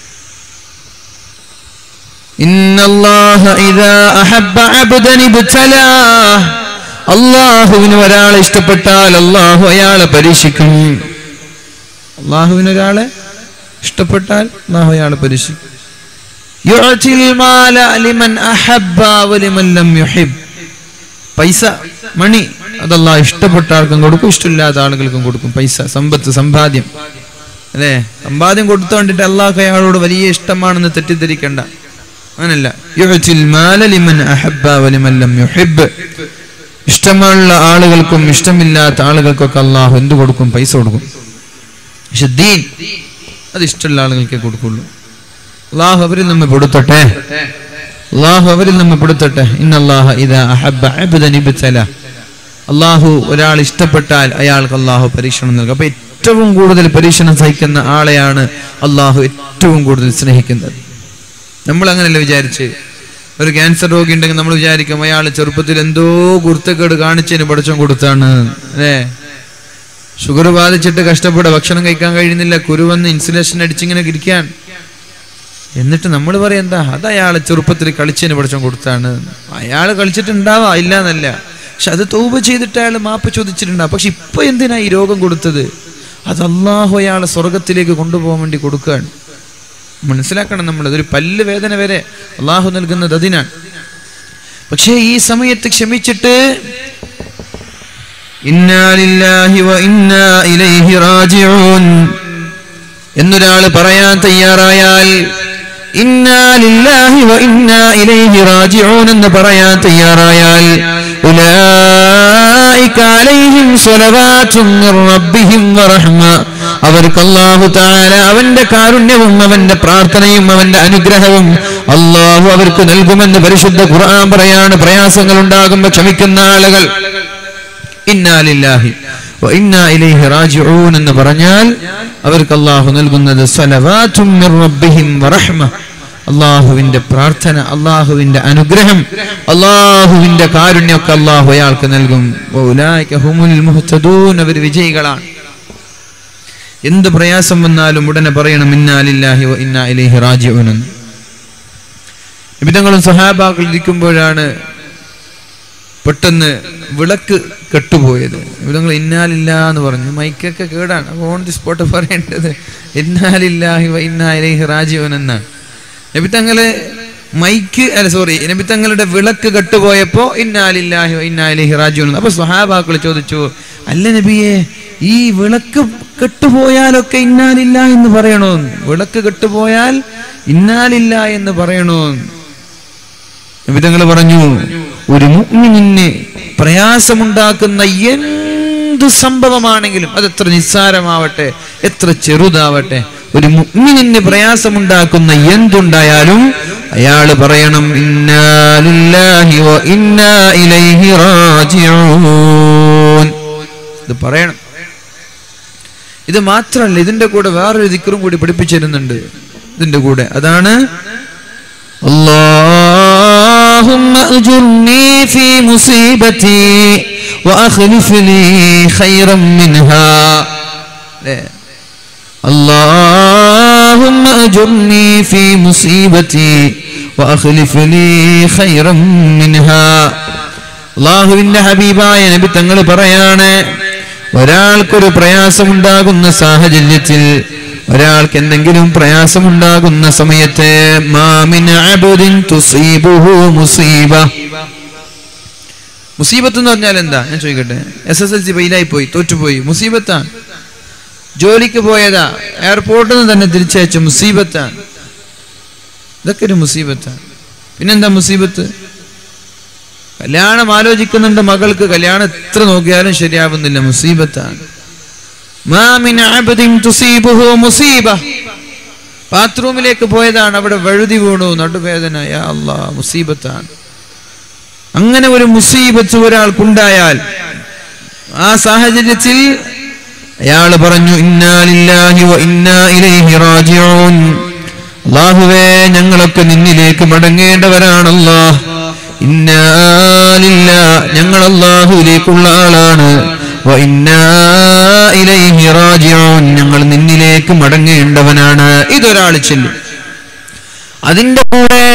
إن الله إذا أحب عبدا ابتلاه അള്ളാഹുവിന് ഒരാളെ ഇഷ്ടപ്പെട്ടാൽ അള്ളാഹു അയാളെ പരീക്ഷിക്കും അള്ളാഹുവിന് ഒരാളെ ഇഷ്ടപ്പെട്ടാൽ അള്ളാഹു അയാളെ പരീക്ഷിക്കും يعطي المال لمن أحب ولمن لم يحب പൈസ മണി അതല്ലാ ഇഷ്ടപ്പെട്ട ആൾക്കും കൊടുക്കും ഇഷ്ടമില്ലാത്ത ആളുകൾക്കും കൊടുക്കും പൈസ സമ്പത്ത് സമ്പാദ്യം അല്ലേ സമ്പാദ്യം കൊടുത്തോണ്ടിട്ട് അള്ളാഹ് അയാളോട് വലിയ ഇഷ്ടമാണെന്ന് തെറ്റിദ്ധരിക്കണ്ട അങ്ങനല്ല യുഹ്തിൽ മാല ലിമൻ അഹബ്ബ വലിമൻ ലം യുഹിബ് ഇഷ്ടമുള്ള ആളുകൾക്കും ഇഷ്ടമില്ലാത്ത ആളുകൾക്കൊക്കെ അള്ളാഹു എന്ത് കൊടുക്കും പൈസ കൊടുക്കും പക്ഷെ ദീൻ അത് ഇഷ്ടമുള്ള ആളുകൾക്കേ കൊടുക്കുള്ളൂ അള്ളാഹു അവരിൽ നമ്മെ പെടുത്തട്ടെ അള്ളാഹു അവരിൽ നമ്മെ പെടുത്തട്ടെ ഇന്നല്ലാഹ ഇതാ അഹബ്ബ അബ്ദൻ ഇബ്തല അള്ളാഹു ഒരാൾ ഇഷ്ടപ്പെട്ടാൽ അയാൾക്ക് അള്ളാഹു പരീക്ഷണം നൽകും അപ്പൊ ഏറ്റവും കൂടുതൽ പരീക്ഷണം സഹിക്കുന്ന ആളെയാണ് അള്ളാഹു ഏറ്റവും കൂടുതൽ സ്നേഹിക്കുന്നത് നമ്മൾ അങ്ങനെയല്ല വിചാരിച്ച് ഒരു ക്യാൻസർ രോഗി ഉണ്ടെങ്കിൽ നമ്മൾ വിചാരിക്കും അയാൾ ചെറുപ്പത്തിൽ എന്തോ കുർത്തക്കേട് കാണിച്ചതിന് പഠിച്ചം കൊടുത്താണ് അല്ലേ ഷുഗർ ബാധിച്ചിട്ട് കഷ്ടപ്പെട ഭക്ഷണം കഴിക്കാൻ കഴിയുന്നില്ല കുരുവന്ന് ഇൻസുലേഷൻ അടിച്ചിങ്ങനെ ഇരിക്കാൻ എന്നിട്ട് നമ്മൾ പറയാം എന്താ അത് അയാളെ ചെറുപ്പത്തിൽ കളിച്ചതിന് പഠിച്ചം കൊടുത്താണ് അയാൾ കളിച്ചിട്ടുണ്ടാവാ ഇല്ല എന്നല്ല പക്ഷെ അത് തൗബ ചെയ്തിട്ട് അയാൾ മാപ്പ് ചോദിച്ചിട്ടുണ്ടാവും പക്ഷെ ഇപ്പൊ എന്തിനാ ഈ രോഗം കൊടുത്തത് അത് അള്ളാഹു അയാളെ സ്വർഗത്തിലേക്ക് കൊണ്ടുപോകാൻ വേണ്ടി കൊടുക്കുകയാണ് മനസ്സിലാക്കണം നമ്മൾ അതൊരു പല്ല് വേദന വരെ അള്ളാഹു നൽകുന്നത് അതിനാണ് പക്ഷേ ഈ സമയത്ത് ക്ഷമിച്ചിട്ട് ഇന്നാ ലില്ലാഹി വ ഇന്നാ ഇലൈഹി റാജിഊൻ എന്നൊരാൾ പറയാൻ തയ്യാറായാൽ ഇന്നാ ലില്ലാഹി വ ഇന്നാ ഇലൈഹി റാജിഊൻ എന്ന് പറയാൻ തയ്യാറായാൽ ഉലൈക അലൈഹിം സ്വലവാത്തും മിർ റബ്ബിഹിം വറഹ്മ അവർക്ക് അല്ലാഹു തആല അവന്റെ കാരുണ്യവും അവന്റെ പ്രാർത്ഥനയും അവന്റെ അനുഗ്രഹവും അല്ലാഹു അവർക്ക് നൽകുമെന്ന് പരിശുദ്ധ ഖുർആൻ പറയാണ് പ്രയാസങ്ങൾ ഉണ്ടാകുമ്പോൾ ക്ഷമിക്കുന്ന ആളുകൾ ഇന്നാലില്ലാഹി വ ഇന്നാ ഇലൈഹി റാജിഊൻ എന്ന് പറഞ്ഞാൽ അവർക്ക് അല്ലാഹു നൽകുന്നത് സലവാത്തും മിർ റബ്ബിഹിം വറഹ്മ അള്ളാഹുവിന്റെ പ്രാർത്ഥന അള്ളാഹുവിന്റെ അനുഗ്രഹം അള്ളാഹുവിന്റെ കാരുണ്യമൊക്കെ അള്ളാഹു അയാൾക്ക് നൽകും വൗലായിക ഹുമുൽ മുഹ്തദൂൻ അവർ വിജയികളാണ് എന്ത് പ്രയാസം വന്നാലും ഉടനെ പറയണം ഇന്നാലില്ലാഹി വ ഇന്നാ ഇലൈഹി റാജിഊൻ എന്ന് വിധങ്ങളും സഹാബാക്കൾ ഇരിക്കുമ്പോഴാണ് പെട്ടെന്ന് വിളക്ക് കെട്ടുപോയത് വിധങ്ങൾ ഇന്നാലില്ല എന്ന് പറഞ്ഞു മൈക്കൊക്കെ കേടാണ് അപ്പോൾ ഓൺ ദി സ്പോട്ട് പറയേണ്ടത് ഇന്നാലില്ലാഹി വ ഇന്നാ ഇലൈഹി റാജിഊൻ എന്നാണ് നബിത്തങ്ങള് മൈക്ക് അല്ല സോറി നബിത്തങ്ങളുടെ വിളക്ക് കെട്ടുപോയപ്പോ ഇന്നാലില്ലാഹി വ ഇന്നാ ഇലൈഹി റാജിഊൻ അപ്പൊ സ്വഹാബാക്കൾ ചോദിച്ചു അല്ല നബിയെ ഈ വിളക്ക് കെട്ടുപോയാലൊക്കെ ഇന്നാലില്ല എന്ന് പറയണോ വിളക്ക് കെട്ടുപോയാൽ ഇന്നാലില്ല എന്ന് പറയണോ നബിതങ്ങൾ പറഞ്ഞു ഒരു മുഅ്മിനിന് പ്രയാസമുണ്ടാക്കുന്ന എന്ത് സംഭവമാണെങ്കിലും അത് എത്ര നിസ്സാരമാവട്ടെ എത്ര ചെറുതാവട്ടെ ഒരു മുഅ്മിനിന് പ്രയാസമുണ്ടാക്കുന്ന എന്തുണ്ടായാലും അയാൾ പറയണം ഇന്നാ ലില്ലാഹി വ ഇന്നാ ഇലൈഹി റാജിഊൻ ഇത് പറയണം ഇത് മാത്രമല്ല ഇതിന്റെ കൂടെ വേറൊരു ദിക്കറും കൂടി പഠിപ്പിച്ചിരുന്നുണ്ട് ഇതിന്റെ കൂടെ അതാണ് اللهم أجرني في مصيبتي وأخلف لي خيرا منها لا. اللهم أجرني في مصيبتي وأخلف لي خيرا منها അള്ളാഹുവിന്റെ ഹബീബായ നബി തങ്ങൾ പറയാണ് ഒരാൾക്കൊരു പ്രയാസമുണ്ടാകുന്ന സാഹചര്യത്തിൽ ഒരാൾക്ക് എന്തെങ്കിലും പ്രയാസമുണ്ടാകുന്ന സമയത്ത് മാമിൻ അബ്ദിൻ തുസീബുഹു മുസീബ മുസീബത്ത് എന്ന് പറഞ്ഞാൽ എന്താ ഞാൻ ചോദിക്കട്ടെ എസ് എസ് എൽ സി ഫെയിലായി പോയി തോറ്റുപോയി മുസീബത്താണ് ജോലിക്ക് പോയതാ എയർപോർട്ടിൽ നിന്ന് തന്നെ തിരിച്ചയച്ച മുസീബത്താണ് ഇതൊക്കെ ഒരു മുസീബത്താണ് പിന്നെന്താ മുസീബത്ത് കല്യാണം ആലോചിക്കുന്നുണ്ട് മകൾക്ക് കല്യാണം എത്ര നോക്കിയാലും ശരിയാവുന്നില്ല മുസീബത്താണ് മാ മിൻ അബ്ദിൻ തുസീബുഹു മുസീബ ബാത്റൂമിലേക്ക് പോയതാണ് അവിടെ വഴുതി വീണു നടുവേദന യാ അല്ലാ മുസീബത്താണ് അങ്ങനെ ഒരു മുസീബത്ത് ഒരാൾക്കുണ്ടായാൽ ആ സാഹചര്യത്തിൽ അയാൾ പറഞ്ഞു ഇന്നാലില്ലാഹി വ ഇന്നാ ഇലൈഹി റാജിഊൻ അല്ലാഹുവേ ഞങ്ങളൊക്കെ നിന്നിലേക്ക് മടങ്ങേണ്ടവരാണല്ലോ ഇന്നാലില്ല ഞങ്ങൾ അല്ലാഹുവിലേക്കുള്ള ആളാണ് വ ഇന്നാ ഇലൈഹി റാജിഊൻ ഞങ്ങൾ നിന്നിലേക്ക് മടങ്ങേണ്ടവനാണ് ഇതൊരാൾ ചെല്ലും അതിന്റെ കൂടെ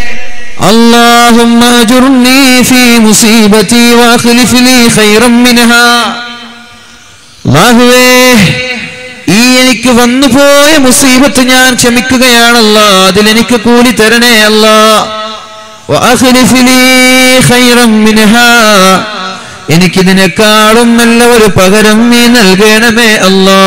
اللهم اجرني في مصيبتي واخلف لي خيرا منها അല്ലാഹുവേ ഈ എനിക്ക് വന്നുപോയ മുസീബത്ത് ഞാൻ ക്ഷമിക്കുകയാണല്ല അതിലെനിക്ക് കൂലി തരണേ അല്ല وأخلف لي خيرا منها എനിക്കിതിനേക്കാളും നല്ല ഒരു പകരം നീ നൽകണമേ അല്ലാ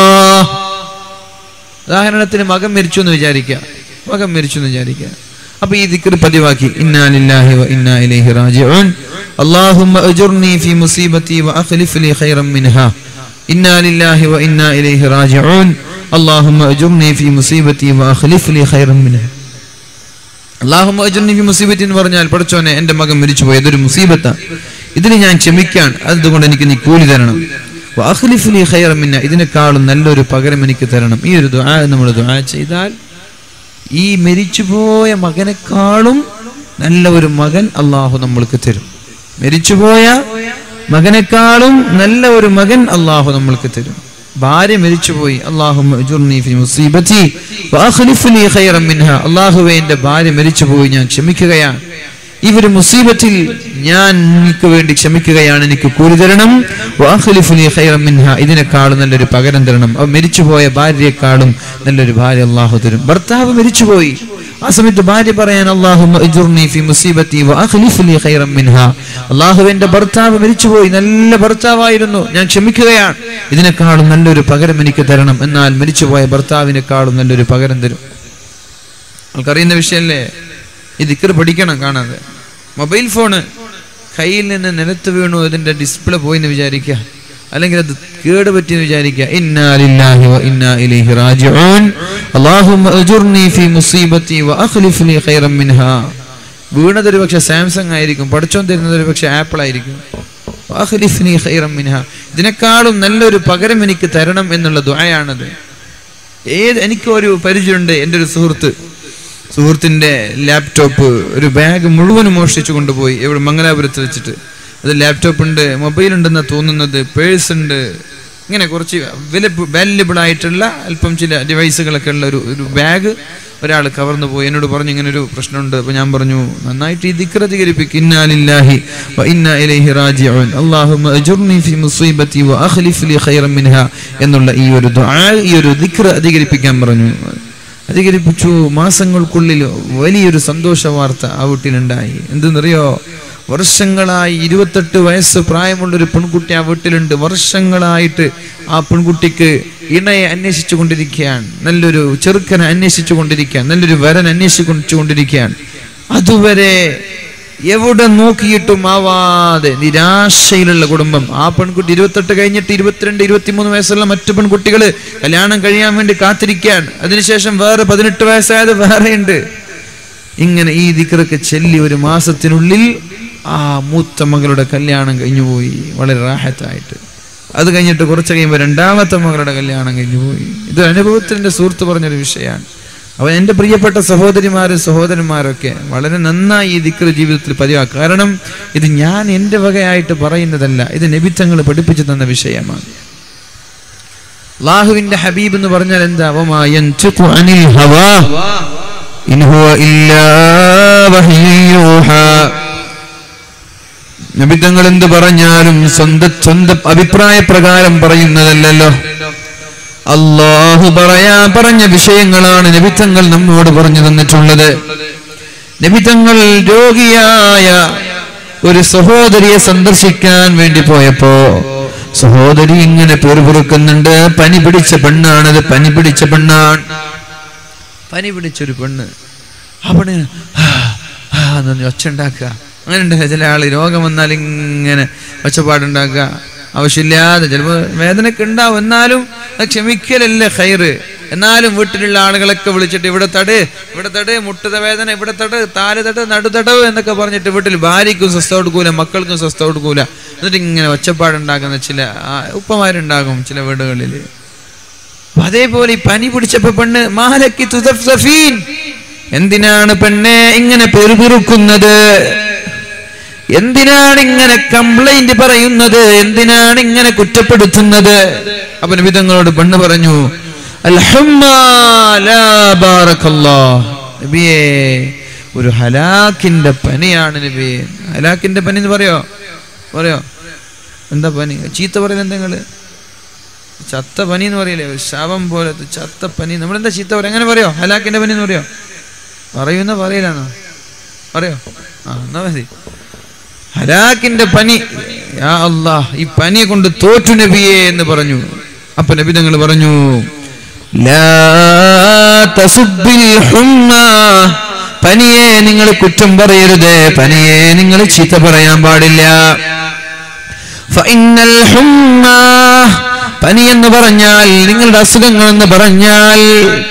ഉദാഹരണത്തിന് മകൻ മരിച്ചു എന്ന് വിചാരിക്കുക മകൻ മരിച്ചു എന്ന് വിചാരിക്കുക അപ്പൊ ഈ ദിക്ർ പതിവാക്കി ഇന്നാ ലില്ലാഹി വ ഇന്നാ ഇലൈഹി റാജിഊൻ اللهم اجرني في مصيبتي واخلف لي خيرا منها إنا لله وإنا إليه راجعون اللهم أجرني في مصيبتي وأخلف لي خيرا منها اللهم أجرني في مصيبتي എന്ന് പറഞ്ഞാൽ പഠിച്ചോനെ എൻ്റെ മകൻ മരിച്ചു പോയി അതൊരു മുസീബത്താണ് ഇതിന് ഞാൻ ക്ഷമിക്കാൻ അതുകൊണ്ട് എനിക്ക് നീ കൂലി തരണം വഅഖ്ലിഫ് ലി ഖൈറൻ മിന്ന ഇതിനേക്കാളും നല്ലൊരു പകരം എനിക്ക് തരണം ഈ ഒരു ദുആ നമ്മൾ ദുആ ചെയ്താൽ ഈ മരിച്ചുപോയ മകനേക്കാളും നല്ല ഒരു മകൻ അള്ളാഹു നമ്മൾക്ക് തരും മരിച്ചുപോയ മകനേക്കാളും നല്ല ഒരു മകൻ അള്ളാഹു നമ്മൾക്ക് തരും ഭാര്യ മരിച്ചുപോയി അള്ളാഹുവെ എന്റെ ഭാര്യ മരിച്ചുപോയി ഞാൻ ക്ഷമിക്കുകയാണ് ഈ ഒരു മുസീബത്തിൽ ഞാൻ എനിക്ക് വേണ്ടി ക്ഷമിക്കുകയാണ് എനിക്ക് കൂലി തരണം വാഖ്ലിഫുലി ഖൈറൻ മിൻഹ ഇതിനേക്കാളും നല്ലൊരു പകരം തരണം അവ മരിച്ചുപോയ ഭാര്യയെക്കാളും നല്ലൊരു ഭാര്യ അള്ളാഹു തരും ഭർത്താവ് മരിച്ചുപോയി ആ സമയത്ത് ഭാര്യ പറയാൻ അള്ളാഹു അള്ളാഹു എന്റെ ഭർത്താവ് മരിച്ചുപോയി നല്ല ഭർത്താവായിരുന്നു ഞാൻ ക്ഷമിക്കുകയാണ് ഇതിനേക്കാളും നല്ലൊരു പകരം എനിക്ക് തരണം എന്നാൽ മരിച്ചുപോയ ഭർത്താവിനേക്കാളും നല്ലൊരു പകരം തരും ആൾക്കറിയുന്ന വിഷയമല്ലേ ഈ ദിക്കർ പഠിക്കണം കാണാതെ മൊബൈൽ ഫോണ് കയ്യിൽ നിന്ന് നിലത്ത് വീണു അതിന്റെ ഡിസ്പ്ലേ പോയി എന്ന് വിചാരിക്കുക അല്ലെങ്കിൽ അത് കേട് പറ്റിയെന്ന് വിചാരിക്കുക ഇന്നാ ലില്ലാഹി വ ഇന്നാ ഇലൈഹി റാജിഊൻ അല്ലാഹുമ്മ അജുർനി ഫീ മുസീബത്തി വ അഖ്ലിഫ് ലി ഖൈറൻ മിൻഹാ വീണത് ഒരു പക്ഷെ സാംസങ് ആയിരിക്കും പഠിച്ചോൻ തരുന്നത് ഒരു പക്ഷെ ആപ്പിൾ ആയിരിക്കും വ അഖ്ലിഫ്നി ഖൈറൻ മിൻഹാ ഇതിനേക്കാളും നല്ലൊരു പകരം എനിക്ക് തരണം എന്നുള്ള ദുആയാണത് ഏത് എനിക്ക് ഒരു പരിചയമുണ്ട് എൻ്റെ ഒരു സുഹൃത്ത് സുഹൃത്തിന്റെ ലാപ്ടോപ്പ് ഒരു ബാഗ് മുഴുവനും മോഷ്ടിച്ചു കൊണ്ടുപോയി ഇവിടെ മംഗലാപുരത്ത് വെച്ചിട്ട് അത് ലാപ്ടോപ്പ് ഉണ്ട് മൊബൈൽ ഉണ്ടെന്ന് തോന്നുന്നത് പേഴ്സ് ഉണ്ട് ഇങ്ങനെ കുറച്ച് വില വാല്യബിൾ ആയിട്ടുള്ള അല്പം ചില ഡിവൈസുകളൊക്കെ ഉള്ള ഒരു ഒരു ബാഗ് ഒരാൾ കവർന്നു പോയി എന്നോട് പറഞ്ഞു ഇങ്ങനെ ഒരു പ്രശ്നമുണ്ട് അപ്പൊ ഞാൻ പറഞ്ഞു നന്നായിട്ട് ഈ ദിക്ർ അധികരിപ്പിക്കും ഇന്നാലില്ലാഹി വ ഇന്നാ ഇലൈഹി റാജിഊൻ അല്ലാഹുമ്മ അജുർനി ഫി മുസീബത്തി വ അഖ്ലിഫ് ലി ഖൈറൻ മിൻഹാ എന്നുള്ള ഈ ഒരു ദുആ ഈ ഒരു ദിക്ർ അധികരിപ്പിക്കാൻ പറഞ്ഞു അധികരിപ്പിച്ചു മാസങ്ങൾക്കുള്ളിൽ വലിയൊരു സന്തോഷ വാർത്ത ആ വീട്ടിലുണ്ടായി എന്തെന്നറിയോ വർഷങ്ങളായി ഇരുപത്തെട്ട് വയസ്സ് പ്രായമുള്ളൊരു പെൺകുട്ടി ആ വീട്ടിലുണ്ട് വർഷങ്ങളായിട്ട് ആ പെൺകുട്ടിക്ക് ഇണയെ അന്വേഷിച്ചു കൊണ്ടിരിക്കുകയാണ് നല്ലൊരു ചെറുക്കനെ അന്വേഷിച്ചു കൊണ്ടിരിക്കുകയാണ് നല്ലൊരു വരൻ അന്വേഷിച്ചു കൊണ്ടിരിക്കുകയാണ് അതുവരെ എവിടെ നോക്കിയിട്ടും ആവാതെ നിരാശയിലുള്ള കുടുംബം ആ പെൺകുട്ടി ഇരുപത്തെട്ട് കഴിഞ്ഞിട്ട് ഇരുപത്തിരണ്ട് ഇരുപത്തിമൂന്ന് വയസ്സുള്ള മറ്റു പെൺകുട്ടികൾ കല്യാണം കഴിയാൻ വേണ്ടി കാത്തിരിക്കുകയാണ് അതിനുശേഷം വേറെ പതിനെട്ട് വയസ്സായത് വേറെയുണ്ട് ഇങ്ങനെ ഈ ദിക്കറൊക്കെ ചെല്ലി ഒരു മാസത്തിനുള്ളിൽ ആ മൂത്ത മകളുടെ കല്യാണം കഴിഞ്ഞുപോയി വളരെ റാഹത്തായിട്ട് അത് കഴിഞ്ഞിട്ട് കുറച്ച് കഴിയുമ്പോൾ രണ്ടാമത്തെ മകളുടെ കല്യാണം കഴിഞ്ഞു പോയി ഇത് അനുഭവത്തിന്റെ സുഹൃത്ത് പറഞ്ഞൊരു വിഷയമാണ് അവൻ എൻ്റെ പ്രിയപ്പെട്ട സഹോദരിമാരും സഹോദരന്മാരൊക്കെ വളരെ നന്നായി ഈ ദിക്ര ജീവിതത്തിൽ പതിവാക്കുക കാരണം ഇത് ഞാൻ എൻ്റെ വകയായിട്ട് പറയുന്നതല്ല ഇത് നബിത്തങ്ങൾ പഠിപ്പിച്ചു തന്ന വിഷയമാണ് അള്ളാഹുവിന്റെ ഹബീബ് എന്ന് പറഞ്ഞാൽ എന്താ വമാ യൻതിഖു അനിൽ ഹവാ ഇൻ ഹുവ ഇല്ലാ വഹ്യു യൂഹാ നബിതങ്ങൾ എന്ത് പറഞ്ഞാലും സ്വന്തം സ്വന്തം അഭിപ്രായ പ്രകാരം പറയുന്നതല്ലല്ലോ അള്ളാഹു പറയാ പറഞ്ഞ വിഷയങ്ങളാണ് നബിത്തങ്ങൾ നമ്മോട് പറഞ്ഞു തന്നിട്ടുള്ളത് നബിത്തങ്ങൾ രോഗിയായ ഒരു സഹോദരിയെ സന്ദർശിക്കാൻ വേണ്ടി പോയപ്പോ സഹോദരി ഇങ്ങനെ പെറുപുറുക്കുന്നുണ്ട് പനി പിടിച്ച പെണ്ണാണത് പനി പിടിച്ച പെണ്ണാണ് പനി പിടിച്ചൊരു പെണ്ണ് അവിടെ എന്ന് ഒച്ച ഉണ്ടാക്കുക അങ്ങനെ ഉണ്ട് ചില ആള് രോഗം വന്നാൽ ഇങ്ങനെ ഒച്ചപ്പാടുണ്ടാക്കുക ആവശ്യമില്ലാതെ ചിലപ്പോൾ വേദനയൊക്കെ ഉണ്ടാവും എന്നാലും അത് ക്ഷമിക്കലല്ലേ ഹൈറ് എന്നാലും വീട്ടിലുള്ള ആളുകളൊക്കെ വിളിച്ചിട്ട് ഇവിടെ തട് ഇവിടെ തട് മുട്ടുത വേദന ഇവിടെ തട് താല് തട് നടുതടവ് എന്നൊക്കെ പറഞ്ഞിട്ട് വീട്ടിൽ ഭാര്യയ്ക്കും സ്വസ്ഥ കൊടുക്കൂല മക്കൾക്കും സ്വസ്ഥ കൊടുക്കൂല എന്നിട്ട് ഇങ്ങനെ ഒച്ചപ്പാടുണ്ടാക്കുന്ന ചില ആ, ഉപ്പമാരുണ്ടാകും ചില വീടുകളിൽ അപ്പൊ അതേപോലെ ഈ പനി പിടിച്ചപ്പോ പെണ്ണ് മാലക്കി തുതഫീൻ എന്തിനാണ് പെണ്ണെ ഇങ്ങനെ പെറുപിറുക്കുന്നത് എന്തിനാണ് ഇങ്ങനെ കംപ്ലൈന്റ് പറയുന്നത് എന്തിനാണ് ഇങ്ങനെ കുറ്റപ്പെടുത്തുന്നത് അപ്പൊ നബിതങ്ങളോട് പെണ്ണ് പറഞ്ഞു "അൽഹമ്മാ ലാ ബാറക്കല്ലാ." നബിയേ ഒരു ഹലാക്കിന്റെ പനിയാണ് നബിയെ ഹലാക്കിന്റെ പനി എന്ന് പറയോ പറയോ എന്താ പനി ചീത്ത പറയുന്നത് എന്താ നിങ്ങള് ചത്ത പനി എന്ന് പറയില്ലേ ഒരു ശവം പോലത്തെ ചത്ത പനി നമ്മളെന്താ ചീത്ത പറയാ എങ്ങനെ പറയോ ഹലാക്കിന്റെ പനി എന്ന് പറയോ പറയുന്ന പറയില്ലാന്നോ പറയോ ആ എന്നാ മതി ഹലാക്കിന്റെ പനി യാ അല്ലാഹ് ഈ പനിയെ കൊണ്ട് തോറ്റു നബിയെ എന്ന് പറഞ്ഞു അപ്പൊ നബി തങ്ങൾ പറഞ്ഞു ലാ തസുബ്ബിൽ ഹുമ്മാ. പനിയെ നിങ്ങൾ കുറ്റം പറയരുത് പനിയെ നിങ്ങൾ ചീത്ത പറയാൻ പാടില്ല ഫഇന്നൽ ഹുമ്മാ. പനി എന്ന് പറഞ്ഞാൽ നിങ്ങളുടെ അസുഖങ്ങൾ എന്ന് പറഞ്ഞാൽ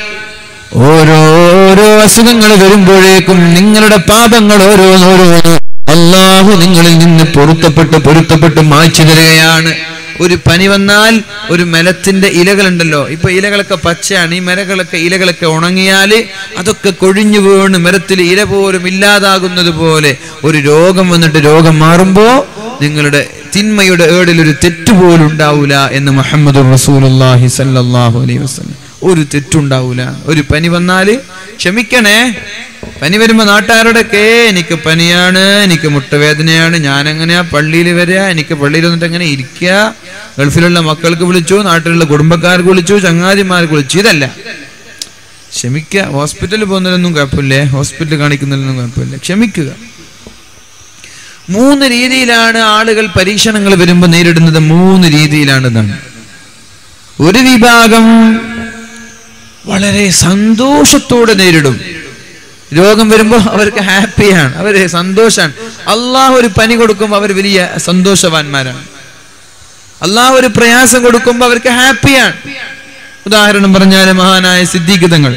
ഓരോരോ അസുഖങ്ങൾ വരുമ്പോഴേക്കും നിങ്ങളുടെ പാപങ്ങൾ ഓരോന്നോരോന്ന് അള്ളാഹു നിങ്ങളിൽ നിന്ന് പൊരുത്തപ്പെട്ട് പൊരുത്തപ്പെട്ട് മായ്ച്ചു തരികയാണ് ഒരു പനി വന്നാൽ ഒരു മരത്തിന്റെ ഇലകളുണ്ടല്ലോ ഇപ്പൊ ഇലകളൊക്കെ പച്ചയാണ് ഈ മരങ്ങളൊക്കെ ഇലകളൊക്കെ ഉണങ്ങിയാൽ അതൊക്കെ കൊഴിഞ്ഞു വീണ് മരത്തിൽ ഇല പോലും ഇല്ലാതാകുന്നത് പോലെ ഒരു രോഗം വന്നിട്ട് രോഗം മാറുമ്പോ നിങ്ങളുടെ തിന്മയുടെ ഏടിൽ ഒരു തെറ്റ് പോലും ഉണ്ടാവൂല എന്ന് മുഹമ്മദ് റസൂലുള്ളാഹി സല്ലല്ലാഹു അലൈഹി വസല്ലം ഒരു തെറ്റുണ്ടാവൂല ഒരു പനി വന്നാല് ക്ഷമിക്കണേ പനി വരുമ്പോ നാട്ടുകാരോടൊക്കെ എനിക്ക് പനിയാണ് എനിക്ക് മുട്ടവേദനയാണ് ഞാൻ എങ്ങനെയാ പള്ളിയിൽ വരിക എനിക്ക് പള്ളിയിൽ വന്നിട്ട് എങ്ങനെ ഇരിക്കുക ഗൾഫിലുള്ള മക്കൾക്ക് വിളിച്ചു നാട്ടിലുള്ള കുടുംബക്കാർക്ക് വിളിച്ചു ചങ്ങാതിമാർക്ക് വിളിച്ചു ഇതല്ല ക്ഷമിക്കുക ഹോസ്പിറ്റലിൽ പോകുന്നതിലൊന്നും കുഴപ്പമില്ലേ ഹോസ്പിറ്റലിൽ കാണിക്കുന്നതിലൊന്നും കുഴപ്പമില്ല ക്ഷമിക്കുക മൂന്ന് രീതിയിലാണ് ആളുകൾ പരീക്ഷണങ്ങൾ വരുമ്പോൾ നേരിടുന്നത് മൂന്ന് രീതിയിലാണ് ഇതാണ് ഒരു വിഭാഗം വളരെ സന്തോഷത്തോടെ നേരിടും രോഗം വരുമ്പോൾ അവർക്ക് ഹാപ്പിയാണ് അവര് സന്തോഷാണ് അള്ളാഹ് ഒരു പനി കൊടുക്കുമ്പോൾ അവർ വലിയ സന്തോഷവാന്മാരാണ് അള്ളാഹ് ഒരു പ്രയാസം കൊടുക്കുമ്പോൾ അവർക്ക് ഹാപ്പിയാണ് ഉദാഹരണം പറഞ്ഞാൽ മഹാനായ സിദ്ദീഖിതങ്ങൾ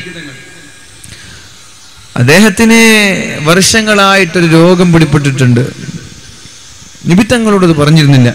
അദ്ദേഹത്തിന് വർഷങ്ങളായിട്ടൊരു രോഗം പിടിപെട്ടിട്ടുണ്ട് നിബിത്തങ്ങളോട് അത് പറഞ്ഞിരുന്നില്ല